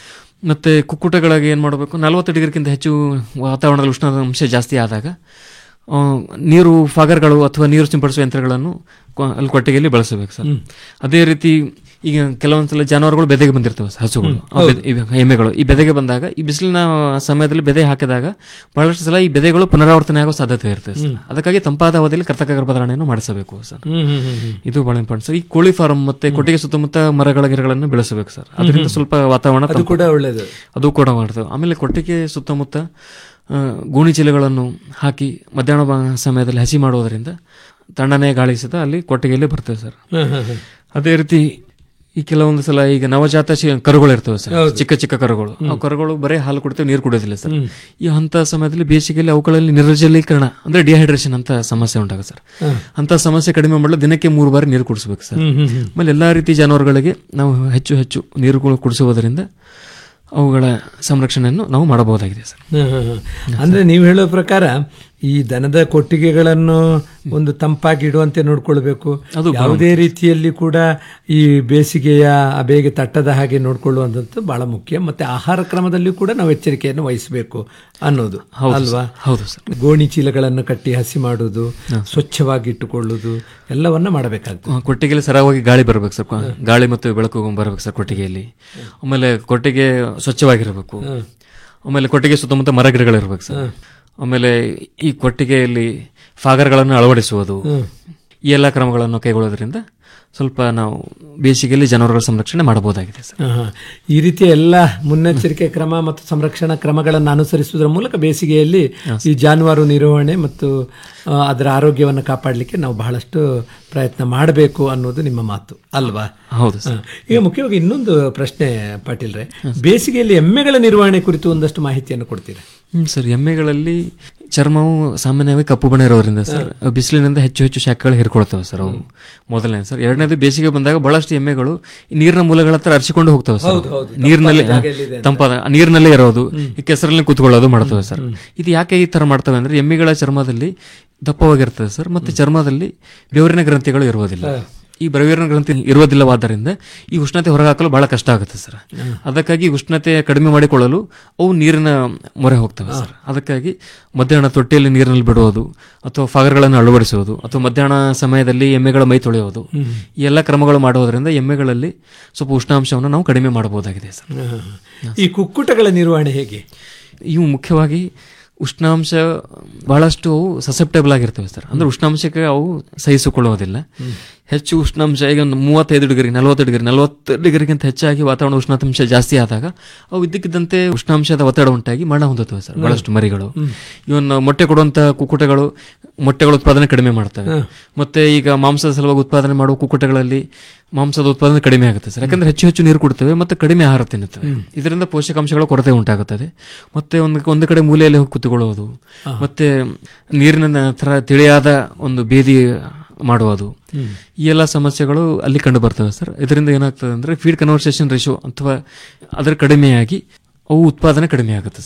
ಮತ್ತೆ ಕುಕ್ಕುಟಗಳಿಗೆ ಏನು ಮಾಡಬೇಕು ನಲವತ್ತು ಡಿಗ್ರಿಗಿಂತ ಹೆಚ್ಚು ವಾತಾವರಣದಲ್ಲಿ ಉಷ್ಣಾಂಶ ಜಾಸ್ತಿ ಆದಾಗ ಆ, ನೀರು ಫಾಗರ್ಗಳು ಅಥವಾ ನೀರು ಸಿಂಪಡಿಸುವ ಯಂತ್ರಗಳನ್ನು ಕೊ- ಅಲ್ಲಿ ಕೊಟ್ಟಿಗೆಯಲ್ಲಿ ಬಳಸಬೇಕು ಸರ್ ಅದೇ ರೀತಿ ಈಗ ಕೆಲವೊಂದ್ಸಲ ಜಾನುವಾರುಗಳು ಬೆದೆಗೆ ಬಂದಿರ್ತವೆ ಸರ್, ಹಸುಗಳು ಆ ಬೆದೆ- ಇವೆ- ಎಮ್ಮೆಗಳು ಈ ಬೆದೆಗೆ ಬಂದಾಗ ಈ ಬಿಸಿಲಿನ ಸಮಯದಲ್ಲಿ ಬೆದೆ ಹಾಕಿದಾಗ ಬಹಳಷ್ಟು ಸಲ ಈ ಬೆದೆಗಳು ಪುನರಾವರ್ತನೆ ಆಗೋ ಸಾಧ್ಯತೆ ಇರ್ತದೆ ಸರ್ ಅದಕ್ಕಾಗಿ ತಂಪಾದ ಅವಧಿಯಲ್ಲಿ ಕರ್ತಕ ಗರ್ಭಧಾರಣೆಯನ್ನು ಮಾಡಿಸಬೇಕು ಸರ್ ಹ್ಮ್, ಹ್ಮ್, ಹ್ಮ್, ಹ್ಮ್. ಇದು ಬಹಳ ಇಂಪಾರ್ಟೆಂಟ್ ಸರ್ ಈ ಕೋಳಿ ಫಾರ್ಮ್ ಮತ್ತೆ ಕೊಟ್ಟಿಗೆ ಸುತ್ತಮುತ್ತ ಮರಗಳ ಗಿಡಗಳನ್ನು ಬೆಳೆಸಬೇಕು ಸರ್ ಅದರಿಂದ ಹ್ಮ್. ಸ್ವಲ್ಪ ವಾತಾವರಣ ಅದು ತಂಪು- ಕೂಡ ಒಳ್ಳೆಯದು. ಅದು ಕೂಡ ಮಾಡ್ತೇವೆ ಆಮೇಲೆ ಕೊಟ್ಟಿಗೆ ಸುತ್ತಮುತ್ತ ಆ, ಗೋಣಿ ಚೀಲಗಳನ್ನು ಹಾಕಿ ಮಧ್ಯಾಹ್ನ ಬ- ಸಮಯದಲ್ಲಿ ಹಸಿ ಮಾಡುವುದರಿಂದ ತಣ್ಣನೆ ಗಾಳಿ ಸಹಿತ ಅಲ್ಲಿ ಕೊಟ್ಟಿಗೆಯಲ್ಲಿ ಬರ್ತದೆ ಸರ್ ಹ್ಮ್, ಹ್ಮ್, ಹ್ಮ್. ಅದೇ ರೀತಿ ಈ ಕೆಲವೊಂದು ಸಲ ಈಗ ನವಜಾತ ಶಿ- ಕರುಗಳು ಇರ್ತವೆ ಸರ್ ಹೌದು. ಚಿಕ್ಕ ಚಿಕ್ಕ ಕರುಗಳು ಆ ಕರುಗಳು ಬರೀ ಹಾಲು ಕುಡಿತೇವೆ ನೀರು ಕುಡಿಯೋದಿಲ್ಲ ಸರ್ ಹ್ಮ್. ಈ ಹಂತ ಸಮಯದಲ್ಲಿ ಬೇಸಿಗೆಯಲ್ಲಿ ಅವುಗಳಲ್ಲಿ ನಿರ್ಜಲೀಕರಣ ಅಂದ್ರೆ ಡಿಹೈಡ್ರೇಷನ್ ಅಂತ ಸಮಸ್ಯೆ ಉಂಟಾಗ ಸರ್ ಹ್ಮ್. ಅಂತ ಸಮಸ್ಯೆ ಕಡಿಮೆ ಮಾಡಲು ದಿನಕ್ಕೆ ಮೂರು ಬಾರಿ ನೀರು ಕುಡಿಸ್ಬೇಕು ಸರ್ ಹ್ಮ್, ಹ್ಮ್, ಹ್ಮ್. ಆಮೇಲೆ ಎಲ್ಲಾ ರೀತಿ ಜಾನುವಾರುಗಳಿಗೆ ನಾವು ಹೆಚ್ಚು ಹೆಚ್ಚು ನೀರುಗಳು ಕುಡಿಸುವುದರಿಂದ ಅವುಗಳ ಸಂರಕ್ಷಣೆಯನ್ನು ನಾವು ಮಾಡಬಹುದಾಗಿದೆ ಸರ್ ಹ್ಮ್, ಹ್ಮ್, ಹ್ಮ್. ಅಂದ್ರೆ ನೀವು ಹೇಳೋ ಪ್ರಕಾರ ಈ ದನದ ಕೊಟ್ಟಿಗೆಗಳನ್ನು ಒಂದು ತಂಪಾಗಿ ಇಡುವಂತೆ ನೋಡ್ಕೊಳ್ಬೇಕು ಅದು ಯಾವುದೇ ರೀತಿಯಲ್ಲಿ ಕೂಡ ಈ ಬೇಸಿಗೆಯ ಬೇಗೆ ತಟ್ಟದ ಹಾಗೆ ನೋಡ್ಕೊಳ್ಳುವಂಥದ್ದು ಬಹಳ ಮುಖ್ಯ ಮತ್ತೆ ಆಹಾರ ಕ್ರಮದಲ್ಲಿಯೂ ಕೂಡ ನಾವು ಎಚ್ಚರಿಕೆಯನ್ನು ವಹಿಸಬೇಕು ಅನ್ನೋದು ಹೌದು ಅಲ್ವಾ ಸರ್. ಹೌದು ಸರ್. ಗೋಣಿ ಚೀಲಗಳನ್ನು ಕಟ್ಟಿ ಹಸಿ ಮಾಡುವುದು ಸ್ವಚ್ಛವಾಗಿ ಇಟ್ಟುಕೊಳ್ಳುವುದು ಎಲ್ಲವನ್ನ ಮಾಡಬೇಕಾಗ್ತದೆ ಆ, ಕೊಟ್ಟಿಗೆಯಲ್ಲಿ ಸರಾಗವಾಗಿ ಗಾಳಿ ಬರಬೇಕು ಸರ್ ಗಾಳಿ ಮತ್ತು ಬೆಳಕು ಬರಬೇಕು ಸರ್ ಕೊಟ್ಟಿಗೆಯಲ್ಲಿ ಆಮೇಲೆ ಕೊಟ್ಟಿಗೆ ಸ್ವಚ್ಛವಾಗಿರಬೇಕು ಆಮೇಲೆ ಕೊಟ್ಟಿಗೆ ಸುತ್ತಮುತ್ತ ಮರ ಗಿಡಗಳಿರ್ಬೇಕು ಸರ್ ಆಮೇಲೆ ಈ ಕೊಟ್ಟಿಗೆಯಲ್ಲಿ ಫಾಗರ್ಗಳನ್ನು ಅಳವಡಿಸುವುದು ಈ ಎಲ್ಲ ಕ್ರಮಗಳನ್ನು ಕೈಗೊಳ್ಳೋದ್ರಿಂದ ಸ್ವಲ್ಪ ನಾವು ಬೇಸಿಗೆಯಲ್ಲಿ ಜಾನುವಾರುಗಳ ಸಂರಕ್ಷಣೆ ಮಾಡಬಹುದಾಗಿದೆ ಸರ್ ಆಹಾ. ಈ ರೀತಿಯ ಎಲ್ಲ ಮುನ್ನೆಚ್ಚರಿಕೆ ಕ್ರಮ ಮತ್ತು ಸಂರಕ್ಷಣಾ ಕ್ರಮಗಳನ್ನು ಅನುಸರಿಸುವುದರ ಮೂಲಕ ಬೇಸಿಗೆಯಲ್ಲಿ ಈ ಜಾನುವಾರು ನಿರ್ವಹಣೆ ಮತ್ತು ಆ, ಅದರ ಆರೋಗ್ಯವನ್ನು ಕಾಪಾಡಲಿಕ್ಕೆ ನಾವು ಬಹಳಷ್ಟು ಪ್ರಯತ್ನ ಮಾಡಬೇಕು ಅನ್ನೋದು ನಿಮ್ಮ ಮಾತು ಅಲ್ವಾ ಹೌದು ಆ, ಈಗ ಮುಖ್ಯವಾಗಿ ಇನ್ನೊಂದು ಪ್ರಶ್ನೆ ಪಾಟೀಲ್ರೆ ಬೇಸಿಗೆಯಲ್ಲಿ ಎಮ್ಮೆಗಳ ನಿರ್ವಹಣೆ ಕುರಿತು ಒಂದಷ್ಟು ಮಾಹಿತಿಯನ್ನು ಕೊಡ್ತೀರಾ ಹ್ಮ್ ಸರ್ ಎಮ್ಮೆಗಳಲ್ಲಿ ಚರ್ಮವು ಸಾಮಾನ್ಯವಾಗಿ ಕಪ್ಪು ಬಣ್ಣ ಇರೋದ್ರಿಂದ ಸರ್ ಬಿಸಿಲಿನಿಂದ ಹೆಚ್ಚು ಹೆಚ್ಚು ಶಾಖಗಳು ಹಿರ್ಕೊಳ್ತವೆ ಸರ್ ಅವು ಮೊದಲನೇ ಸರ್ ಎರಡನೇದು ಬೇಸಿಗೆ ಬಂದಾಗ ಬಹಳಷ್ಟು ಎಮ್ಮೆಗಳು ಈ ನೀರಿನ ಮೂಲಗಳ ಹತ್ರ ಅರಿಸಿಕೊಂಡು ಹೋಗ್ತವೆ ಸರ್ ಹೌದು, ಹೌದು. ನೀರಿನಲ್ಲಿ ತಂಪಾದ ಜಾಗ ಎಲ್ಲಿದೆ ಅಂತ. ತಂಪಾದ ನೀರಿನಲ್ಲೇ ಇರೋದು ಈ ಕೆಸರಲ್ಲಿ ಕೂತ್ಕೊಳ್ಳೋದು ಮಾಡ್ತವೆ ಸರ್ ಇದು ಯಾಕೆ ಈ ತರ ಮಾಡ್ತವೆ ಅಂದ್ರೆ ಎಮ್ಮೆಗಳ ಚರ್ಮದಲ್ಲಿ ದಪ್ಪವಾಗಿರ್ತದೆ ಸರ್ ಮತ್ತೆ ಚರ್ಮದಲ್ಲಿ ಬೆವರಿನ ಗ್ರಂಥಿಗಳು ಇರುವುದಿಲ್ಲ ಈ ಬೆವರಿನ ಗ್ರಂಥಿ ಇರುವುದಿಲ್ಲವಾದ್ದರಿಂದ ಈ ಉಷ್ಣತೆ ಹೊರಹಾಕಲು ಬಹಳ ಕಷ್ಟ ಆಗುತ್ತೆ ಸರ್ ಅದಕ್ಕಾಗಿ ಉಷ್ಣತೆ ಕಡಿಮೆ ಮಾಡಿಕೊಳ್ಳಲು ಅವು ನೀರಿನ ಮೊರೆ ಹೋಗ್ತವೆ ಸರ್ ಅದಕ್ಕಾಗಿ ಮಧ್ಯಾಹ್ನ ತೊಟ್ಟಿಯಲ್ಲಿ ನೀರಿನಲ್ಲಿ ಬಿಡುವುದು ಅಥವಾ ಫಾಗರ್ಗಳನ್ನು ಅಳವಡಿಸುವುದು ಅಥವಾ ಮಧ್ಯಾಹ್ನ ಸಮಯದಲ್ಲಿ ಎಮ್ಮೆಗಳ ಮೈ ತೊಳೆಯುವುದು ಈ ಎಲ್ಲ ಕ್ರಮಗಳು ಮಾಡುವುದರಿಂದ ಎಮ್ಮೆಗಳಲ್ಲಿ ಸ್ವಲ್ಪ ಉಷ್ಣಾಂಶವನ್ನು ನಾವು ಕಡಿಮೆ ಮಾಡಬಹುದಾಗಿದೆ ಸರ್ ಆಹಾ. ಈ ಕುಕ್ಕುಟಗಳ ನಿರ್ವಹಣೆ ಹೇಗೆ ಇವು ಮುಖ್ಯವಾಗಿ ಉಷ್ಣಾಂಶ ಬಹಳಷ್ಟು ಅವು ಸಸೆಪ್ಟೇಬಲ್ ಆಗಿರ್ತವೆ ಸರ್ ಅಂದ್ರೆ ಉಷ್ಣಾಂಶಕ್ಕೆ ಅವು ಸಹಿಸಿಕೊಳ್ಳುವುದಿಲ್ಲ ಹೆಚ್ಚು ಉಷ್ಣಾಂಶ ಈಗ ಒಂದು ಮೂವತ್ತೈದು ಡಿಗ್ರಿ ನಲವತ್ತು ಡಿಗ್ರಿ ನಲವತ್ತು ಡಿಗ್ರಿಗಿಂತ ಹೆಚ್ಚಾಗಿ ವಾತಾವರಣ ಉಷ್ಣಾಂಶ ಜಾಸ್ತಿ ಆದಾಗ ಅವು ಇದ್ದಕ್ಕಿದ್ದಂತೆ ಉಷ್ಣಾಂಶದ ಒತ್ತಡ ಉಂಟಾಗಿ ಮರಣ ಹೊಂದುತ್ತವೆ ಸರ್ ಬಹಳಷ್ಟು ಮರಿಗಳು ಇವನ್ ಮೊಟ್ಟೆ ಕೊಡುವಂತ ಕುಕ್ಕುಟಗಳು ಮೊಟ್ಟೆಗಳ ಉತ್ಪಾದನೆ ಕಡಿಮೆ ಮಾಡ್ತವೆ ಮತ್ತೆ ಈಗ ಮಾಂಸದ ಸಲುವಾಗಿ ಉತ್ಪಾದನೆ ಮಾಡುವ ಕುಕ್ಕುಟಗಳಲ್ಲಿ ಮಾಂಸದ ಉತ್ಪಾದನೆ ಕಡಿಮೆ ಆಗುತ್ತೆ ಸರ್ ಯಾಕಂದ್ರೆ ಹೆಚ್ಚು ಹೆಚ್ಚು ನೀರು ಕುಡ್ತವೆ ಮತ್ತೆ ಕಡಿಮೆ ಆಹಾರ ತಿನ್ನುತ್ತವೆ ಇದರಿಂದ ಪೋಷಕಾಂಶಗಳ ಕೊರತೆ ಉಂಟಾಗುತ್ತದೆ ಮತ್ತೆ ಒಂದು ಒಂದು ಕಡೆ ಮೂಲೆಯಲ್ಲಿ ಹೋಗಿ ಕುತ್ಕೊಳ್ಳುವುದು ಮತ್ತೆ ನೀರಿನ ತರ ತಿಳಿಯಾದ ಒಂದು ಬೇದಿ ಮಾಡುವುದು ಈ ಎಲ್ಲ ಸಮಸ್ಯೆಗಳು ಅಲ್ಲಿ ಕಂಡು ಬರ್ತವೆ ಸರ್ ಇದರಿಂದ ಏನಾಗ್ತದೆ ಅಂದ್ರೆ ಫೀಡ್ ಕನ್ವರ್ಸೇಷನ್ ರೇಷೋ ಅಥವಾ ಅದರ ಕಡಿಮೆಯಾಗಿ ಅವು ಉತ್ಪಾದನೆ ಕಡಿಮೆ ಆಗುತ್ತೆ ಸರ್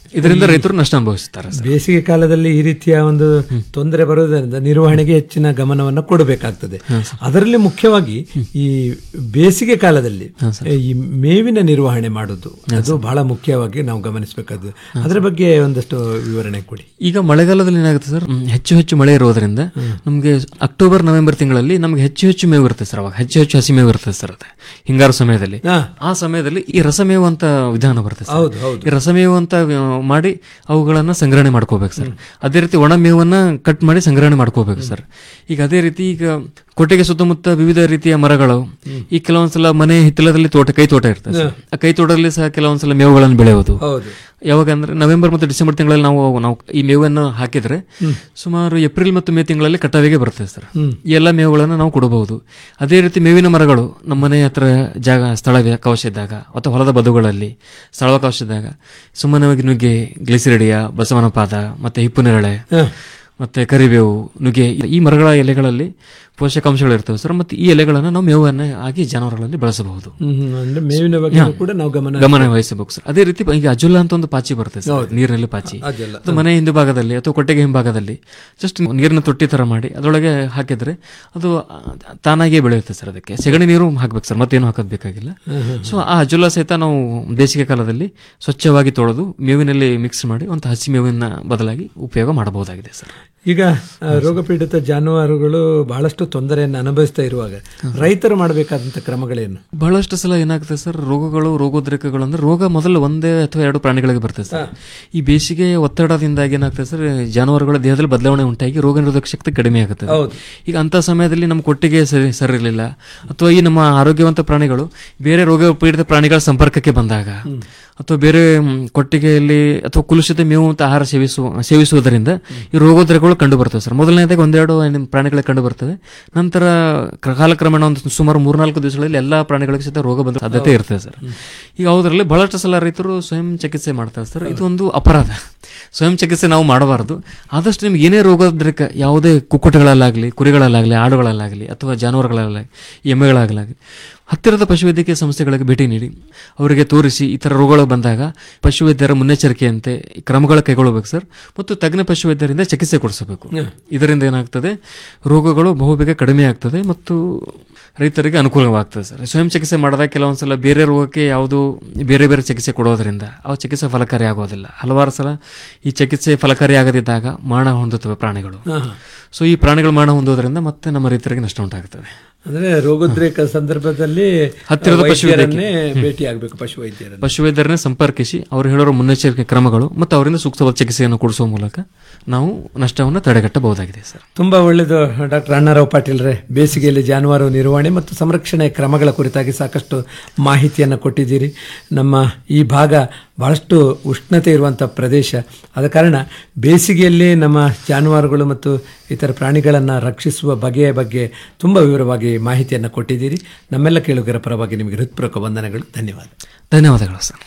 ಇದರಿಂದ ರೈತರು ನಷ್ಟ ಅನುಭವಿಸುತ್ತಾರೆ ಸರ್. ಬೇಸಿಗೆ ಕಾಲದಲ್ಲಿ ಈ ರೀತಿಯ ಒಂದು ತೊಂದರೆ ಬರುವುದರಿಂದ ನಿರ್ವಹಣೆಗೆ ಹೆಚ್ಚಿನ ಗಮನವನ್ನು ಕೊಡಬೇಕಾಗ್ತದೆ ಅದರಲ್ಲಿ ಮುಖ್ಯವಾಗಿ ಈ ಬೇಸಿಗೆ ಕಾಲದಲ್ಲಿ ಈ ಮೇವಿನ ನಿರ್ವಹಣೆ ಮಾಡುವುದು ಅದು ಬಹಳ ಮುಖ್ಯವಾಗಿ ನಾವು ಗಮನಿಸಬೇಕಾದ್ದು ಅದರ ಬಗ್ಗೆ ಒಂದಷ್ಟು ವಿವರಣೆ ಕೊಡಿ ಈಗ ಮಳೆಗಾಲದಲ್ಲಿ ಏನಾಗುತ್ತೆ ಸರ್ ಹ್ಮ್, ಹೆಚ್ಚು ಹೆಚ್ಚು ಮಳೆ ಇರೋದ್ರಿಂದ ನಮಗೆ ಅಕ್ಟೋಬರ್ ನವೆಂಬರ್ ತಿಂಗಳಲ್ಲಿ ನಮಗೆ ಹೆಚ್ಚು ಹೆಚ್ಚು ಮೇವು ಇರುತ್ತೆ ಸರ್ ಅವಾಗ ಹೆಚ್ಚು ಹೆಚ್ಚು ಹಸಿ ಮೇವು ಇರುತ್ತೆ ಸರ್ ಅದು ಹಿಂಗಾರು ಸಮಯದಲ್ಲಿ ಆ ಸಮಯದಲ್ಲಿ ಈ ರಸಮೇವು ಅಂತ ವಿಧಾನ ಬರುತ್ತೆ ಸರ್. ಹೌದು, ಹೌದು. ಈ ರಸಮೇವು ಅಂತ ಆ, ಮಾಡಿ ಅವುಗಳನ್ನ ಸಂಗ್ರಹಣೆ ಮಾಡ್ಕೋಬೇಕು ಸರ್ ಅದೇ ರೀತಿ ಒಣ ಮೇವನ್ನ ಕಟ್ ಮಾಡಿ ಸಂಗ್ರಹಣೆ ಮಾಡ್ಕೋಬೇಕು ಸರ್ ಈಗ ಅದೇ ರೀತಿ ಈಗ ಕೊಟ್ಟಿಗೆ ಸುತ್ತಮುತ್ತ ವಿವಿಧ ರೀತಿಯ ಮರಗಳು ಈ ಕೆಲವೊಂದ್ಸಲ ಮನೆ ಹಿತ್ತಲದಲ್ಲಿ ತೋಟ ಕೈ ತೋಟ ಇರ್ತದೆ ಸರ್. ಆ ಕೈ ತೋಟದಲ್ಲಿ ಸಹ ಕೆಲವೊಂದ್ಸಲ ಮೇವುಗಳನ್ನು ಬೆಳೆಯೋದು ಹೌದು. ಯಾವಾಗ ಅಂದ್ರೆ ನವೆಂಬರ್ ಮತ್ತು ಡಿಸೆಂಬರ್ ತಿಂಗಳಲ್ಲಿ ನಾವು ನಾವು ಈ ಮೇವನ್ನು ಹಾಕಿದ್ರೆ ಸುಮಾರು ಏಪ್ರಿಲ್ ಮತ್ತು ಮೇ ತಿಂಗಳಲ್ಲಿ ಕಟಾವಿಗೆ ಬರ್ತದೆ ಸರ್ ಹ್ಮ್. ಈ ಎಲ್ಲ ಮೇವುಗಳನ್ನು ನಾವು ಕೊಡಬಹುದು ಅದೇ ರೀತಿ ಮೇವಿನ ಮರಗಳು ನಮ್ಮ ಮನೆ ಹತ್ರ ಜಾಗ ಸ್ಥಳಾವಕಾಶ ಇದ್ದಾಗ ಅಥವಾ ಹೊಲದ ಬದುಗಳಲ್ಲಿ ಸ್ಥಳಾವಕಾಶ ಇದ್ದಾಗ ಸುಮ್ಮನವಾಗಿ ನುಗ್ಗೆ ಗ್ಲಿಸಿರಿಡಿಯ ಬಸವನ ಪಾದ ಮತ್ತೆ ಹಿಪ್ಪು ನೇರಳೆ ಮತ್ತೆ ಕರಿಬೇವು ನುಗ್ಗೆ ಈ ಮರಗಳ ಎಲೆಗಳಲ್ಲಿ ಪೋಷಕಾಂಶಗಳು ಇರ್ತವೆ ಸರ್ ಮತ್ತೆ ಈ ಎಲೆಗಳನ್ನು ನಾವು ಮೇವನ್ನ ಆಗಿ ಜಾನುವಾರುಗಳಲ್ಲಿ ಬಳಸಬಹುದು ಹ್ಮ್, ಹ್ಮ್. ಅಂದ್ರೆ ಮೇವಿನ ಬಗ್ಗೆ ಹಾ. ಕೂಡ ನಾವು ಗಮನ ಗಮನ ವಹಿಸಬೇಕು ಸರ್ ಅದೇ ರೀತಿ ಈಗ ಅಜುಲ್ಲ ಅಂತ ಒಂದು ಪಾಚಿ ಬರುತ್ತೆ ಸರ್ ನೀರಿನಲ್ಲಿ ಪಾಚಿ ಅಜುಲ್ಲ. ಅದು ಮನೆ ಹಿಂಭಾಗದಲ್ಲಿ ಅಥವಾ ಕೊಟ್ಟಿಗೆ ಹಿಂಭಾಗದಲ್ಲಿ ಜಸ್ಟ್ ನೀರಿನ ತೊಟ್ಟಿ ತರ ಮಾಡಿ ಅದರೊಳಗೆ ಹಾಕಿದ್ರೆ ಅದು ಆ, ತಾನಾಗಿಯೇ ಬೆಳೆಯುತ್ತೆ ಸರ್ ಅದಕ್ಕೆ ಸೆಗಣಿ ನೀರು ಹಾಕ್ಬೇಕು ಸರ್ ಮತ್ತೇನು ಹಾಕೋದ್ ಬೇಕಾಗಿಲ್ಲ ಹ್ಮ್, ಹ್ಮ್, ಸೊ ಆ ಅಜುಲ್ಲ ಸಹಿತ ನಾವು ಬೇಸಿಗೆ ಕಾಲದಲ್ಲಿ ಸ್ವಚ್ಛವಾಗಿ ತೊಳೆದು ಮೇವಿನಲ್ಲಿ ಮಿಕ್ಸ್ ಮಾಡಿ ಒಂದು ಹಸಿ ಮೇವಿನ ಬದಲಾಗಿ ಉಪಯೋಗ ಮಾಡಬಹುದಾಗಿದೆ ಸರ್ ಈಗ ಆ, ರೋಗಪೀಡಿತ ಜಾನುವಾರುಗಳು ಬಹಳಷ್ಟು ತೊಂದರೆಯನ್ನು ಅನುಭವಿಸ್ತಾ ಇರುವಾಗ ರೈತರು ಮಾಡಬೇಕಾದಂತ ಕ್ರಮಗಳೇನು ಬಹಳಷ್ಟು ಸಲ ಏನಾಗುತ್ತೆ ಸರ್ ರೋಗಗಳು ರೋಗೋದ್ರೇಕಗಳು ಅಂದ್ರೆ ರೋಗ ಮೊದಲು ಒಂದೇ ಅಥವಾ ಎರಡು ಪ್ರಾಣಿಗಳಿಗೆ ಬರ್ತದೆ ಸರ್ ಈ ಬೇಸಿಗೆ ಒತ್ತಡದಿಂದಾಗಿ ಏನಾಗ್ತದೆ ಸರ್ ಜಾನುವಾರುಗಳ ದೇಹದಲ್ಲಿ ಬದಲಾವಣೆ ಉಂಟಾಗಿ ರೋಗ ನಿರೋಧಕ ಶಕ್ತಿ ಕಡಿಮೆ ಆಗುತ್ತೆ ಹೌದು. ಈಗ ಅಂತ ಸಮಯದಲ್ಲಿ ನಮ್ಮ ಕೊಟ್ಟಿಗೆ ಸರಿ ಸರಿರಲಿಲ್ಲ ಅಥವಾ ಈ ನಮ್ಮ ಆರೋಗ್ಯವಂತ ಪ್ರಾಣಿಗಳು ಬೇರೆ ರೋಗ ಪೀಡಿತ ಪ್ರಾಣಿಗಳ ಸಂಪರ್ಕಕ್ಕೆ ಬಂದಾಗ ಅಥವಾ ಬೇರೆ ಮ್, ಕೊಟ್ಟಿಗೆಯಲ್ಲಿ ಅಥವಾ ಕುಲುಷಿತ ಮೇವು ಅಂತ ಆಹಾರ ಸೇವಿಸುವ ಸೇವಿಸುವುದರಿಂದ ಈ ರೋಗೋದ್ರೇಕಗಳು ಕಂಡು ಬರ್ತವೆ ಸರ್ ಮೊದಲನೇದಾಗಿ ಒಂದೆರಡು ಪ್ರಾಣಿಗಳಿಗೆ ಕಂಡು ಬರ್ತವೆ ನಂತರ ಕ್ರ- ಕಾಲಕ್ರಮೇಣ ಒಂದು ಸುಮಾರು ಮೂರ್ನಾಲ್ಕು ದಿವಸಗಳಲ್ಲಿ ಎಲ್ಲಾ ಪ್ರಾಣಿಗಳಿಗೆ ಸಹಿತ ರೋಗ ಬಂದ ಸಾಧ್ಯತೆ ಇರ್ತದೆ ಸರ್ ಈಗ ಅದರಲ್ಲಿ ಬಹಳಷ್ಟು ಸಲ ರೈತರು ಸ್ವಯಂ ಚಿಕಿತ್ಸೆ ಮಾಡ್ತಾರೆ ಸರ್ ಇದು ಒಂದು ಅಪರಾಧ ಸ್ವಯಂ ಚಿಕಿತ್ಸೆ ನಾವು ಮಾಡಬಾರದು ಆದಷ್ಟು ನಿಮ್ಗೆ ಏನೇ ರೋಗೋದ್ರೇಕ ಯಾವುದೇ ಕುಕ್ಕುಟಗಳಲ್ಲಾಗಲಿ ಕುರಿಗಳಲ್ಲಾಗಲಿ ಆಡುಗಳಲ್ಲಾಗಲಿ ಅಥವಾ ಜಾನುವಾರುಗಳಲ್ಲಾಗಲಿ ಎಮ್ಮೆಗಳಾಗಲಾಗಲಿ ಹತ್ತಿರದ ಪಶುವೈದ್ಯಕೀಯ ಸಂಸ್ಥೆಗಳಿಗೆ ಭೇಟಿ ನೀಡಿ ಅವರಿಗೆ ತೋರಿಸಿ ಈ ಥರ ರೋಗಗಳು ಬಂದಾಗ ಪಶುವೈದ್ಯರ ಮುನ್ನೆಚ್ಚರಿಕೆಯಂತೆ ಕ್ರಮಗಳ ಕೈಗೊಳ್ಳಬೇಕು ಸರ್ ಮತ್ತು ತಜ್ಞ ಪಶುವೈದ್ಯರಿಂದ ಚಿಕಿತ್ಸೆ ಕೊಡಿಸಬೇಕು ಇದರಿಂದ ಏನಾಗ್ತದೆ ರೋಗಗಳು ಬಹುಬೇಗ ಕಡಿಮೆ ಆಗ್ತದೆ ಮತ್ತು ರೈತರಿಗೆ ಅನುಕೂಲವಾಗ್ತದೆ ಸರ್ ಸ್ವಯಂ ಚಿಕಿತ್ಸೆ ಮಾಡಿದಾಗ ಕೆಲವೊಂದ್ಸಲ ಬೇರೆ ರೋಗಕ್ಕೆ ಯಾವುದು ಬೇರೆ ಬೇರೆ ಚಿಕಿತ್ಸೆ ಕೊಡೋದ್ರಿಂದ ಆ ಚಿಕಿತ್ಸೆ ಫಲಕಾರಿ ಆಗೋದಿಲ್ಲ ಹಲವಾರು ಸಲ ಈ ಚಿಕಿತ್ಸೆ ಫಲಕಾರಿ ಆಗದಿದ್ದಾಗ ಮರಣ ಹೊಂದುತ್ತವೆ ಪ್ರಾಣಿಗಳು ಹಾ. ಸೊ ಈ ಪ್ರಾಣಿಗಳು ಮರಣ ಹೊಂದೋದ್ರಿಂದ ಮತ್ತೆ ನಮ್ಮ ರೈತರಿಗೆ ನಷ್ಟ ಉಂಟಾಗ್ತದೆ ಅಂದ್ರೆ ರೋಗೋದ್ರೇಕ ಸಂದರ್ಭದಲ್ಲಿ ಹತ್ತಿರದ ವೈದ್ಯರನ್ನೇ ಪಶುವೈದ್ಯಕೀಯ ಭೇಟಿ ಆಗಬೇಕು ಪಶುವೈದ್ಯರನ್ನು ಪಶುವೈದ್ಯರನ್ನೇ ಸಂಪರ್ಕಿಸಿ ಅವರು ಹೇಳೋ ಮುನ್ನೆಚ್ಚರಿಕೆ ಕ್ರಮಗಳು ಮತ್ತು ಅವರಿಂದ ಸೂಕ್ತವಾದ ಚಿಕಿತ್ಸೆಯನ್ನು ಕೊಡಿಸುವ ಮೂಲಕ ನಾವು ನಷ್ಟವನ್ನು ತಡೆಗಟ್ಟಬಹುದಾಗಿದೆ ಸರ್ ತುಂಬಾ ಒಳ್ಳೆಯದು ಡಾಕ್ಟರ್ ಅಣ್ಣಾರಾವ್ ಪಾಟೀಲ್ರೆ ಬೇಸಿಗೆಯಲ್ಲಿ ಜಾನುವಾರು ನಿರ್ವಹಣೆ ಮತ್ತು ಸಂರಕ್ಷಣೆ ಕ್ರಮಗಳ ಕುರಿತಾಗಿ ಸಾಕಷ್ಟು ಮಾಹಿತಿಯನ್ನು ಕೊಟ್ಟಿದ್ದೀರಿ ನಮ್ಮ ಈ ಭಾಗ ಬಹಳಷ್ಟು ಉಷ್ಣತೆ ಇರುವಂಥ ಪ್ರದೇಶ ಆದ ಕಾರಣ ಬೇಸಿಗೆಯಲ್ಲಿ ನಮ್ಮ ಜಾನುವಾರುಗಳು ಮತ್ತು ಇತರ ಪ್ರಾಣಿಗಳನ್ನು ರಕ್ಷಿಸುವ ಬಗೆಯ ಬಗ್ಗೆ ತುಂಬ ವಿವರವಾಗಿ ಮಾಹಿತಿಯನ್ನು ಕೊಟ್ಟಿದ್ದೀರಿ ನಮ್ಮೆಲ್ಲ ಕೇಳುಗರ ಪರವಾಗಿ ನಿಮಗೆ ಹೃತ್ಪೂರ್ವಕ ವಂದನೆಗಳು ಧನ್ಯವಾದ ಧನ್ಯವಾದಗಳು ಸರ್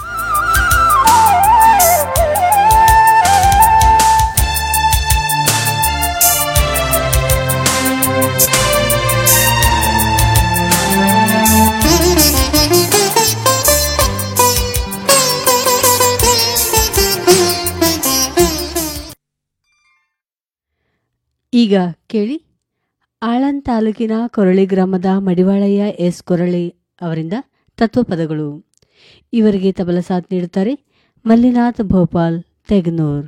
ಈಗ ಕೇಳಿ ಆಳಂದ್ ತಾಲೂಕಿನ ಕೊರಳಿ ಗ್ರಾಮದ ಮಡಿವಾಳಯ್ಯ ಎಸ್ ಕೊರಳಿ ಅವರಿಂದ ತತ್ವಪದಗಳು ಇವರಿಗೆ ತಬಲ ಸಾಥ್ ನೀಡುತ್ತಾರೆ ಮಲ್ಲಿನಾಥ್ ಭೋಪಾಲ್ ತೆಗ್ನೂರ್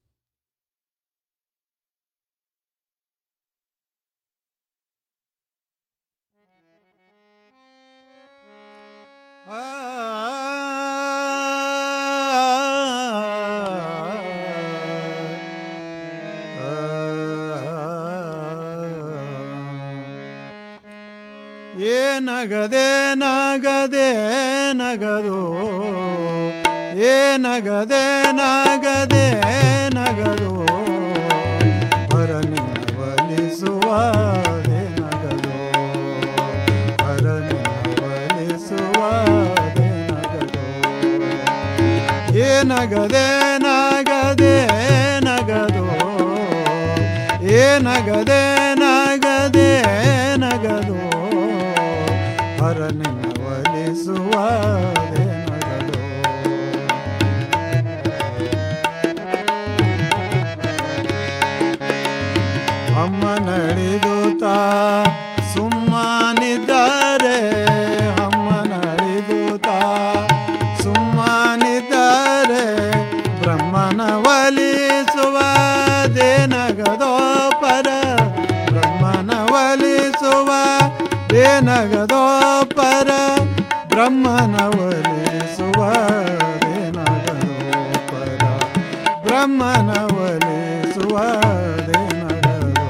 ಏನಗದೆ ನಗದೆ ನಗದು ಏನಗದೆ ನಗದೆ ನಗದು ಪರನಿನ ಒಲಿಸುವಾದೆ ನಗದು ಪರನಿನ ಒಲಿಸುವಾದೆ ನಗದು ಏನಗದೆ ನಗದೆ ನಗದು ಏನಗದೆ ನಗದೆ ನಗದು ಹರನಿನ ಒಲಿಸುವಾದೆ ನಗದು ಬ್ರಹ್ಮನವಲಿಸುವದೇನಗದು ಪರ ಬ್ರಹ್ಮನವಲಿಸುವದೇನಗದು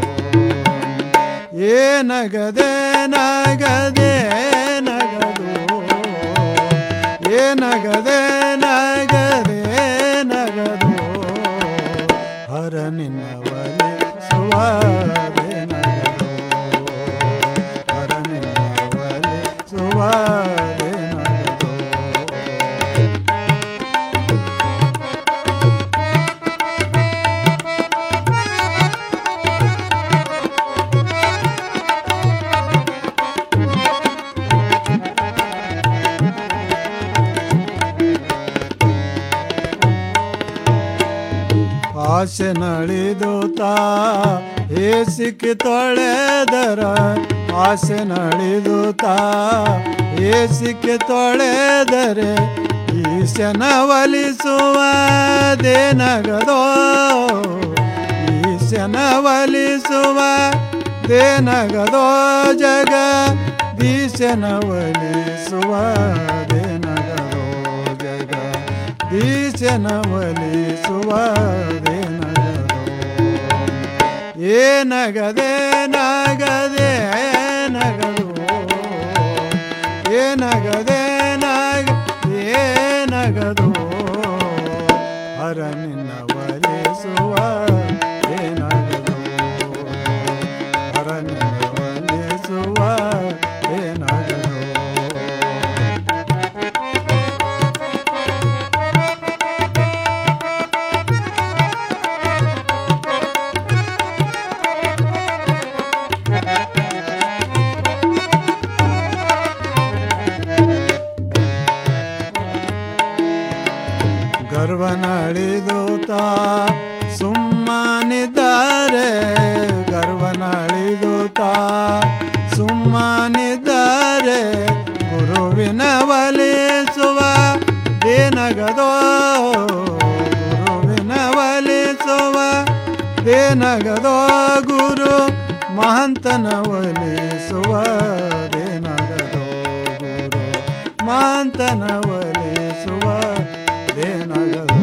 ಏನಗದೆ ನಗದೆ ನಗದು ಏನಗದೆ ನಗದೆ ನಗದು ಹರ ನಿನ್ನ ಒಲಿಸುವದೆ ನಗದು ಹರ ನಿನ್ನ ಒಲಿಸುವದೆ ನಗದು ಆಸೆ ನಳಿದುತಾ ಏಸಿಕ್ಕೆ ತೊಳೆದರ ಆಸೆ ನಳಿದುತಾ ಏಸಿಕ್ಕೆ ತೊಳೆದರೆ ಈಶನ ಒಲಿಸುವದೇನಗದೋ ಈಶನ ಒಲಿಸುವ ದೇನಗದೋ ಜಗ ದೀಶನ ಒಲಿಸುವದೇನಗದೋ ಜಗ ದೀಶನ ಒಲಿಸುವದೇನಗದೋ ಏನಗದೆ ನಗದೆ ನಗದು ಏನಗದೆ ನಗ ಏನಗದು ಹರ ನಿನ್ನ ಒಲಿಸುವ ಏನಗದು ಹರ ನಿನ್ನ ಒಲಿಸುವ ಏನಗದು ಗರ್ವನಳಿದುತಾ ಸುಮ್ಮನಿದ್ದಾರೆ ಗರ್ವನಳಿದುತಾ ಸುಮ್ಮನಿದ್ದಾರೆ ಗುರುವಿನ ಒಲಿಸುವ ದೇನಗದೋ ಗುರುವಿನ ಒಲಿಸುವ ದೇನಗದೋ ಗುರು ಮಹಂತನ ಒಲಿಸುವ ದೇನಗದೋ ಗುರು ಮಹಂತನ ಒಲಿಸುವ ದೇನಗದೋ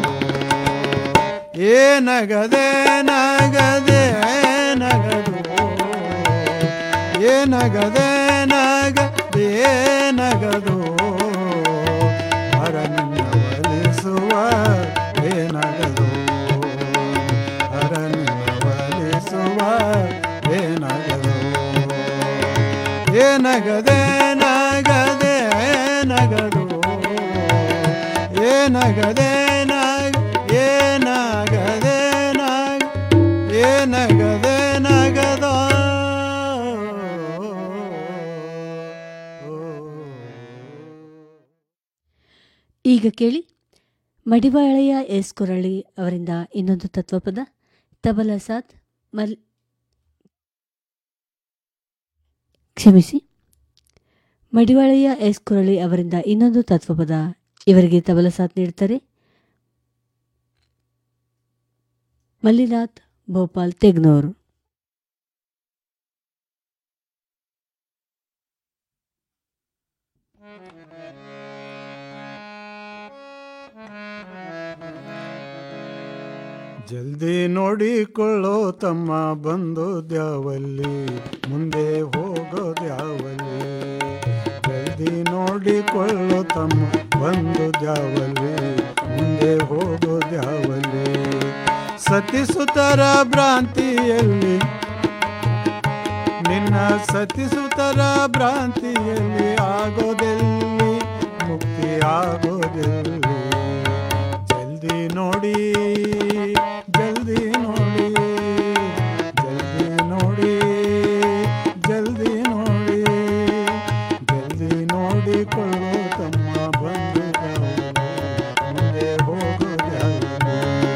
ಏನಗದೆ ನಗದೆ ನಗದು ಏನಗದೆ ನಗ ಏನಗದು ಹರ ನಿನ್ನ ಒಲಿಸುವ ಏನಗದು ಹರ ನಿನ್ನ ಒಲಿಸುವ ಏನಗದು ಏನಗದೆ ನಗದೆ ನಗದು ಏನಗದೆ ನಗ ಏನಾಗದೆ ನಗ ಏನಾಗದೆ ನಗದೋ ಈಗ ಕೇಳಿ ಮಡಿವಾಳೆಯ ಎಸ್ ಕೊರಳಿ ಅವರಿಂದ ಇನ್ನೊಂದು ತತ್ವಪದ ತಬಲ ಸಾತ್ ಮಲ್ ಕ್ಷಮಿಸಿ ಮಡಿವಾಳೆಯ ಎಸ್ ಕೊರಳಿ ಅವರಿಂದ ಇನ್ನೊಂದು ತತ್ವಪದ ಇವರಿಗೆ ತಬಲ ಸಾಥ್ ನೀಡುತ್ತಾರೆ ಮಲ್ಲಿನಾಥ್ ಭೋಪಾಲ್ ತೆಗ್ನೂರು ಜಲ್ದಿ ನೋಡಿಕೊಳ್ಳೋ ತಮ್ಮ ಬಂದು ದ್ಯಾವಲ್ಲಿ ಮುಂದೆ ಹೋಗೋ ದ್ಯಾವಲ್ಲಿ ಜಲ್ದಿ ನೋಡಿಕೊಳ್ಳೋ ತಮ್ಮ ಬಂದು ದ್ಯಾವಲ್ಲಿ ಮುಂದೆ ಹೋಗೋ ದ್ಯಾವಲ್ಲಿ ಸತಿಸುತರ ಭ್ರಾಂತಿಯಲ್ಲಿ ನಿನ್ನ ಸತಿಸುತರ ಭ್ರಾಂತಿಯಲ್ಲಿ ಆಗೋದೆಲ್ಲಿ ಮುಕ್ತಿ ಆಗೋದೆಲ್ಲಿ ಜಲ್ದಿ ನೋಡಿ ಜಲ್ದಿ ನೋಡಿ ಜಲ್ದಿ ನೋಡಿ ಜಲ್ದಿ ನೋಡಿ ಜಲ್ದಿ ನೋಡಿಕೊಳ್ಳೋ ತಮ್ಮ ಬಂದು ಮುಂದೆ ಹೋಗೋದ್ಯಾವುದು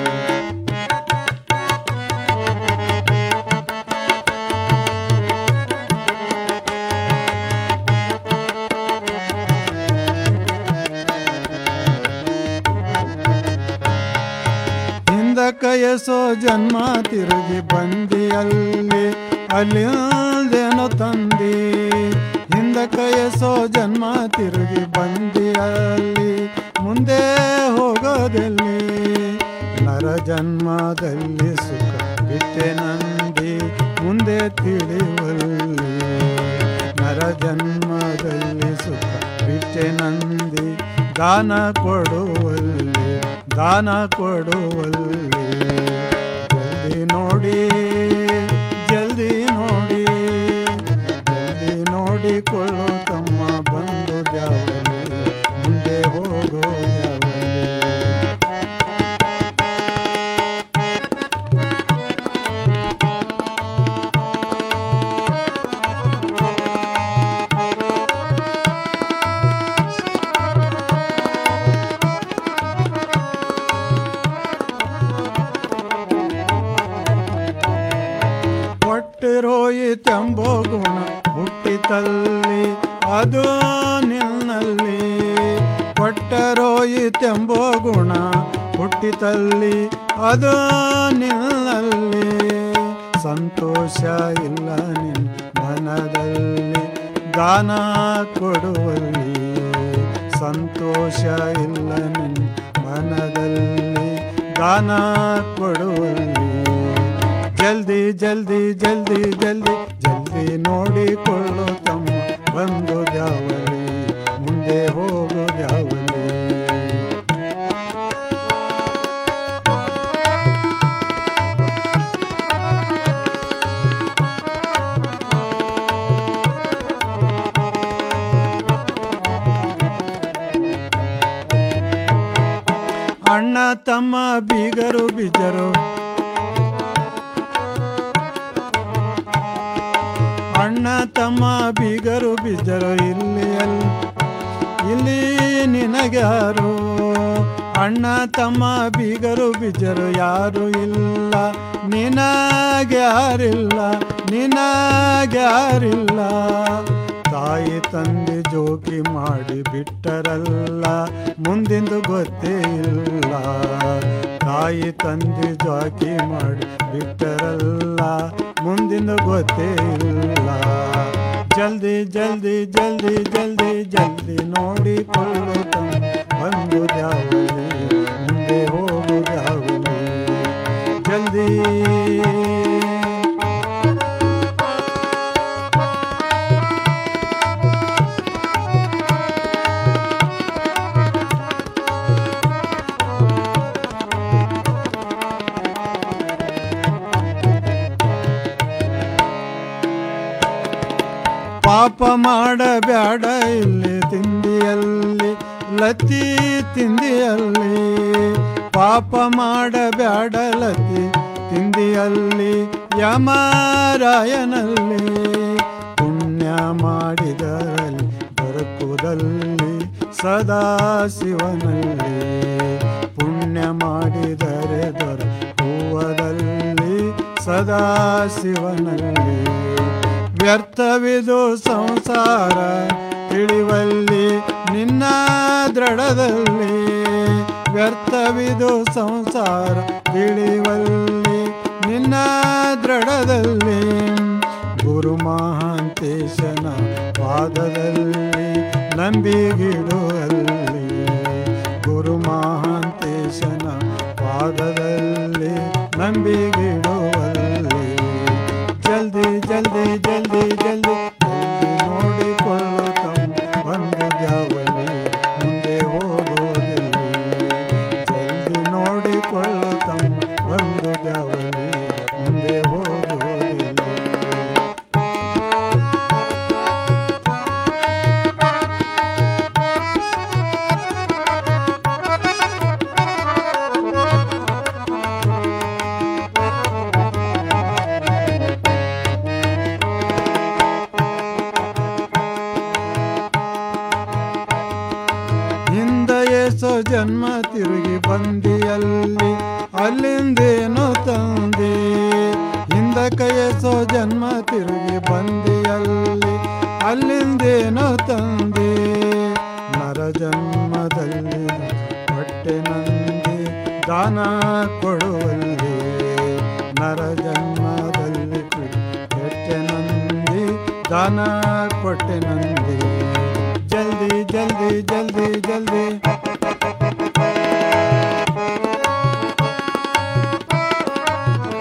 ಹಿಂದ ಕಯಸೋ ಜನ್ಮ ತಿರುಗಿ ಬಂದಿ ಅಲ್ಲಿ ಅಲ್ಲಿಂದೇನೋ ತಂದಿ ಹಿಂದ ಹಿಂದಕ್ಕೆ ಎಸೋ ಜನ್ಮ ತಿರುಗಿ ಬಂದಿಯಲ್ಲಿ ಮುಂದೆ ಹೋಗೋದಲ್ಲಿ ನರ ಜನ್ಮದಲ್ಲಿ ಸುಖ ಬಿಟ್ಟೆ ನಂದಿ ಮುಂದೆ ತಿಳಿವಲ್ಲಿ ನರ ಜನ್ಮದಲ್ಲಿ ಸುಖ ಬಿಟ್ಟೆ ನಂದಿ ದಾನ ಕೊಡುವಲ್ಲಿ ದಾನ ಕೊಡುವಲ್ಲಿ ಜಲ್ದಿ ನೋಡಿ ಜಲ್ದಿ ನೋಡಿ ಜಲ್ದಿ ನೋಡಿಕೊಳ್ಳು ತಮ್ಮ ಬಂದು ದ್ಯಾವಲಿ ಮುಂದೆ ಹೋಗೋ ದ್ಯಾವಲಿ ಹೊಟ್ಟಿರೋಯಿತೆಂಬೋ ಗುಣ ಹುಟ್ಟಿತಲ್ಲಿ ಅದು ನಿನ್ನಲ್ಲಿ ಕೊಟ್ಟರೋಯಿತೆಂಬೋ ಗುಣ ಹುಟ್ಟಿತಲ್ಲಿ ಅದು ನಿನ್ನಲ್ಲಿ ಸಂತೋಷ ಇಲ್ಲ ನಿನ್ ಮನದಲ್ಲಿ ದಾನ ಕೊಡುವಲ್ಲಿ ಸಂತೋಷ ಇಲ್ಲ ನಿನ್ ಮನದಲ್ಲಿ ದಾನ ಕೊಡುವಲ್ಲಿ ಜಲ್ದಿ ಜಲ್ದಿ ಜಲ್ದಿ ಜಲ್ದಿ ಜಲ್ದಿ ನೋಡಿಕೊಳ್ಳು ತಮ್ಮ ಬಂದು ದ್ಯಾವಲಿ ಮುಂದೆ ಹೋಗು ದ್ಯಾವಲಿ ಅಣ್ಣ ತಮ್ಮ ಬೀಗರು ಬಿಜರು ಅಣ್ಣ ತಮ್ಮ ಬೀಗರು ಬಿಜರು ಇಲ್ಲಿ ಎಲ್- ಇಲ್ಲಿ ನಿನಗ್ಯಾರು ಅಣ್ಣ ತಮ್ಮ ಬೀಗರು ಬಿಜರು ಯಾರು ಇಲ್ಲ ನಿನಗ್ಯಾರಿಲ್ಲ ನಿನಗ್ಯಾರಿಲ್ಲ ತಾಯಿ ತಂದೆ ಜೋಕಿ ಮಾಡಿ ಬಿಟ್ಟರಲ್ಲ ಮುಂದಿಂದು ಗೊತ್ತೇ ಇಲ್ಲ ತಾಯಿ ತಂದೆ ಜೋಕಿ ಮಾಡಿ ಬಿಟ್ಟರಲ್ಲ ಮುಂದಿಂದು ಗೊತ್ತೇ ಇಲ್ಲ ಜಲ್ದಿ ಜಲ್ದಿ ಜಲ್ದಿ ಜಲ್ದಿ ಜಲ್ದಿ ನೋಡಿಕೊಳ್ಳು ತಮ್ಮ ಬಂದು ದ್ಯಾವಲಿ ಮುಂದೆ ಹೋಗು ದ್ಯಾವಲಿ ಜಲ್ದಿ ಪಾಪ ಮಾಡಬ್ಯಾಡ ಇಲ್ಲಿ ತಿಂದಿಯಲ್ಲಿ ಲತ್ತಿ ತಿಂದಿಯಲ್ಲಿ ಪಾಪ ಮಾಡಬ್ಯಾಡ ಲತ್ತಿ ತಿಂದಿಯಲ್ಲಿ ಯಮರಾಯನಲ್ಲಿ ಪುಣ್ಯ ಮಾಡಿದರಲ್ಲಿ ದೊರಕುದಲ್ಲಿ ಸದಾ ಶಿವನಲ್ಲಿ ಪುಣ್ಯ ಮಾಡಿದರೆ ದೊರಕುವುದಲ್ಲಿ ಸದಾ ಶಿವನಲ್ಲಿ ವ್ಯರ್ಥವಿದು ಸಂಸಾರ ತಿಳಿವಲ್ಲಿ ನಿನ್ನ ದೃಢದಲ್ಲಿ ವ್ಯರ್ಥವಿದು ಸಂಸಾರ ತಿಳಿವಲ್ಲಿ ನಿನ್ನ ದೃಢದಲ್ಲಿ ಗುರು ಮಹಾಂತೇಶನ ಪಾದದಲ್ಲಿ ನಂಬಿಗಿಡುವಲ್ಲಿ ಗುರು ಮಹಾಂತೇಶನ ಪಾದದಲ್ಲಿ ನಂಬಿಗಿಡುವಲ್ಲಿ ಜಲ್ದಿ ಜಲ್ದಿ ಜಲ್ದಿ ಜಲ್ದಿ ಜಲ್ದಿ ನೋಡಿಕೊಳ್ಳು ತಮ್ಮ ಒಂದು ಜಾವಲಿ ಮುಂದೆ ಹೋಗೋದಿಲ್ಲ ಜಲ್ದಿ ನೋಡಿಕೊಳ್ಳು ತಮ್ಮ ಒಂದು ಜಾವಲಿ ಮುಂದೆ ಹೋಗೋದಿಲ್ಲ ಹಿಂದ ಏಸೋ ಜನ್ಮ ತಿರುಗಿ ಬಂದಿಯಲ್ಲಿ ಅಲ್ಲಿಂದೇನೋ ತಂದೆ ಹಿಂದ ಕಯಸೋ ಜನ್ಮ ತಿರುಗಿ ಬಂದಿಯಲ್ಲಿ ಅಲ್ಲಿಂದೇನೋ ತಂದೆ ನರ ಜನ್ಮದಲ್ಲಿ ಹೊಟ್ಟೆ ನಂದಿ ದಾನ ಕೊಡುವಲ್ಲಿ ನರ ಜನ್ಮದಲ್ಲಿ ಹೊಟ್ಟೆ ನಂದಿ ದಾನ ಕೊಟ್ಟೆ ನಂದಿ ಜಲ್ದಿ ಜಲ್ದಿ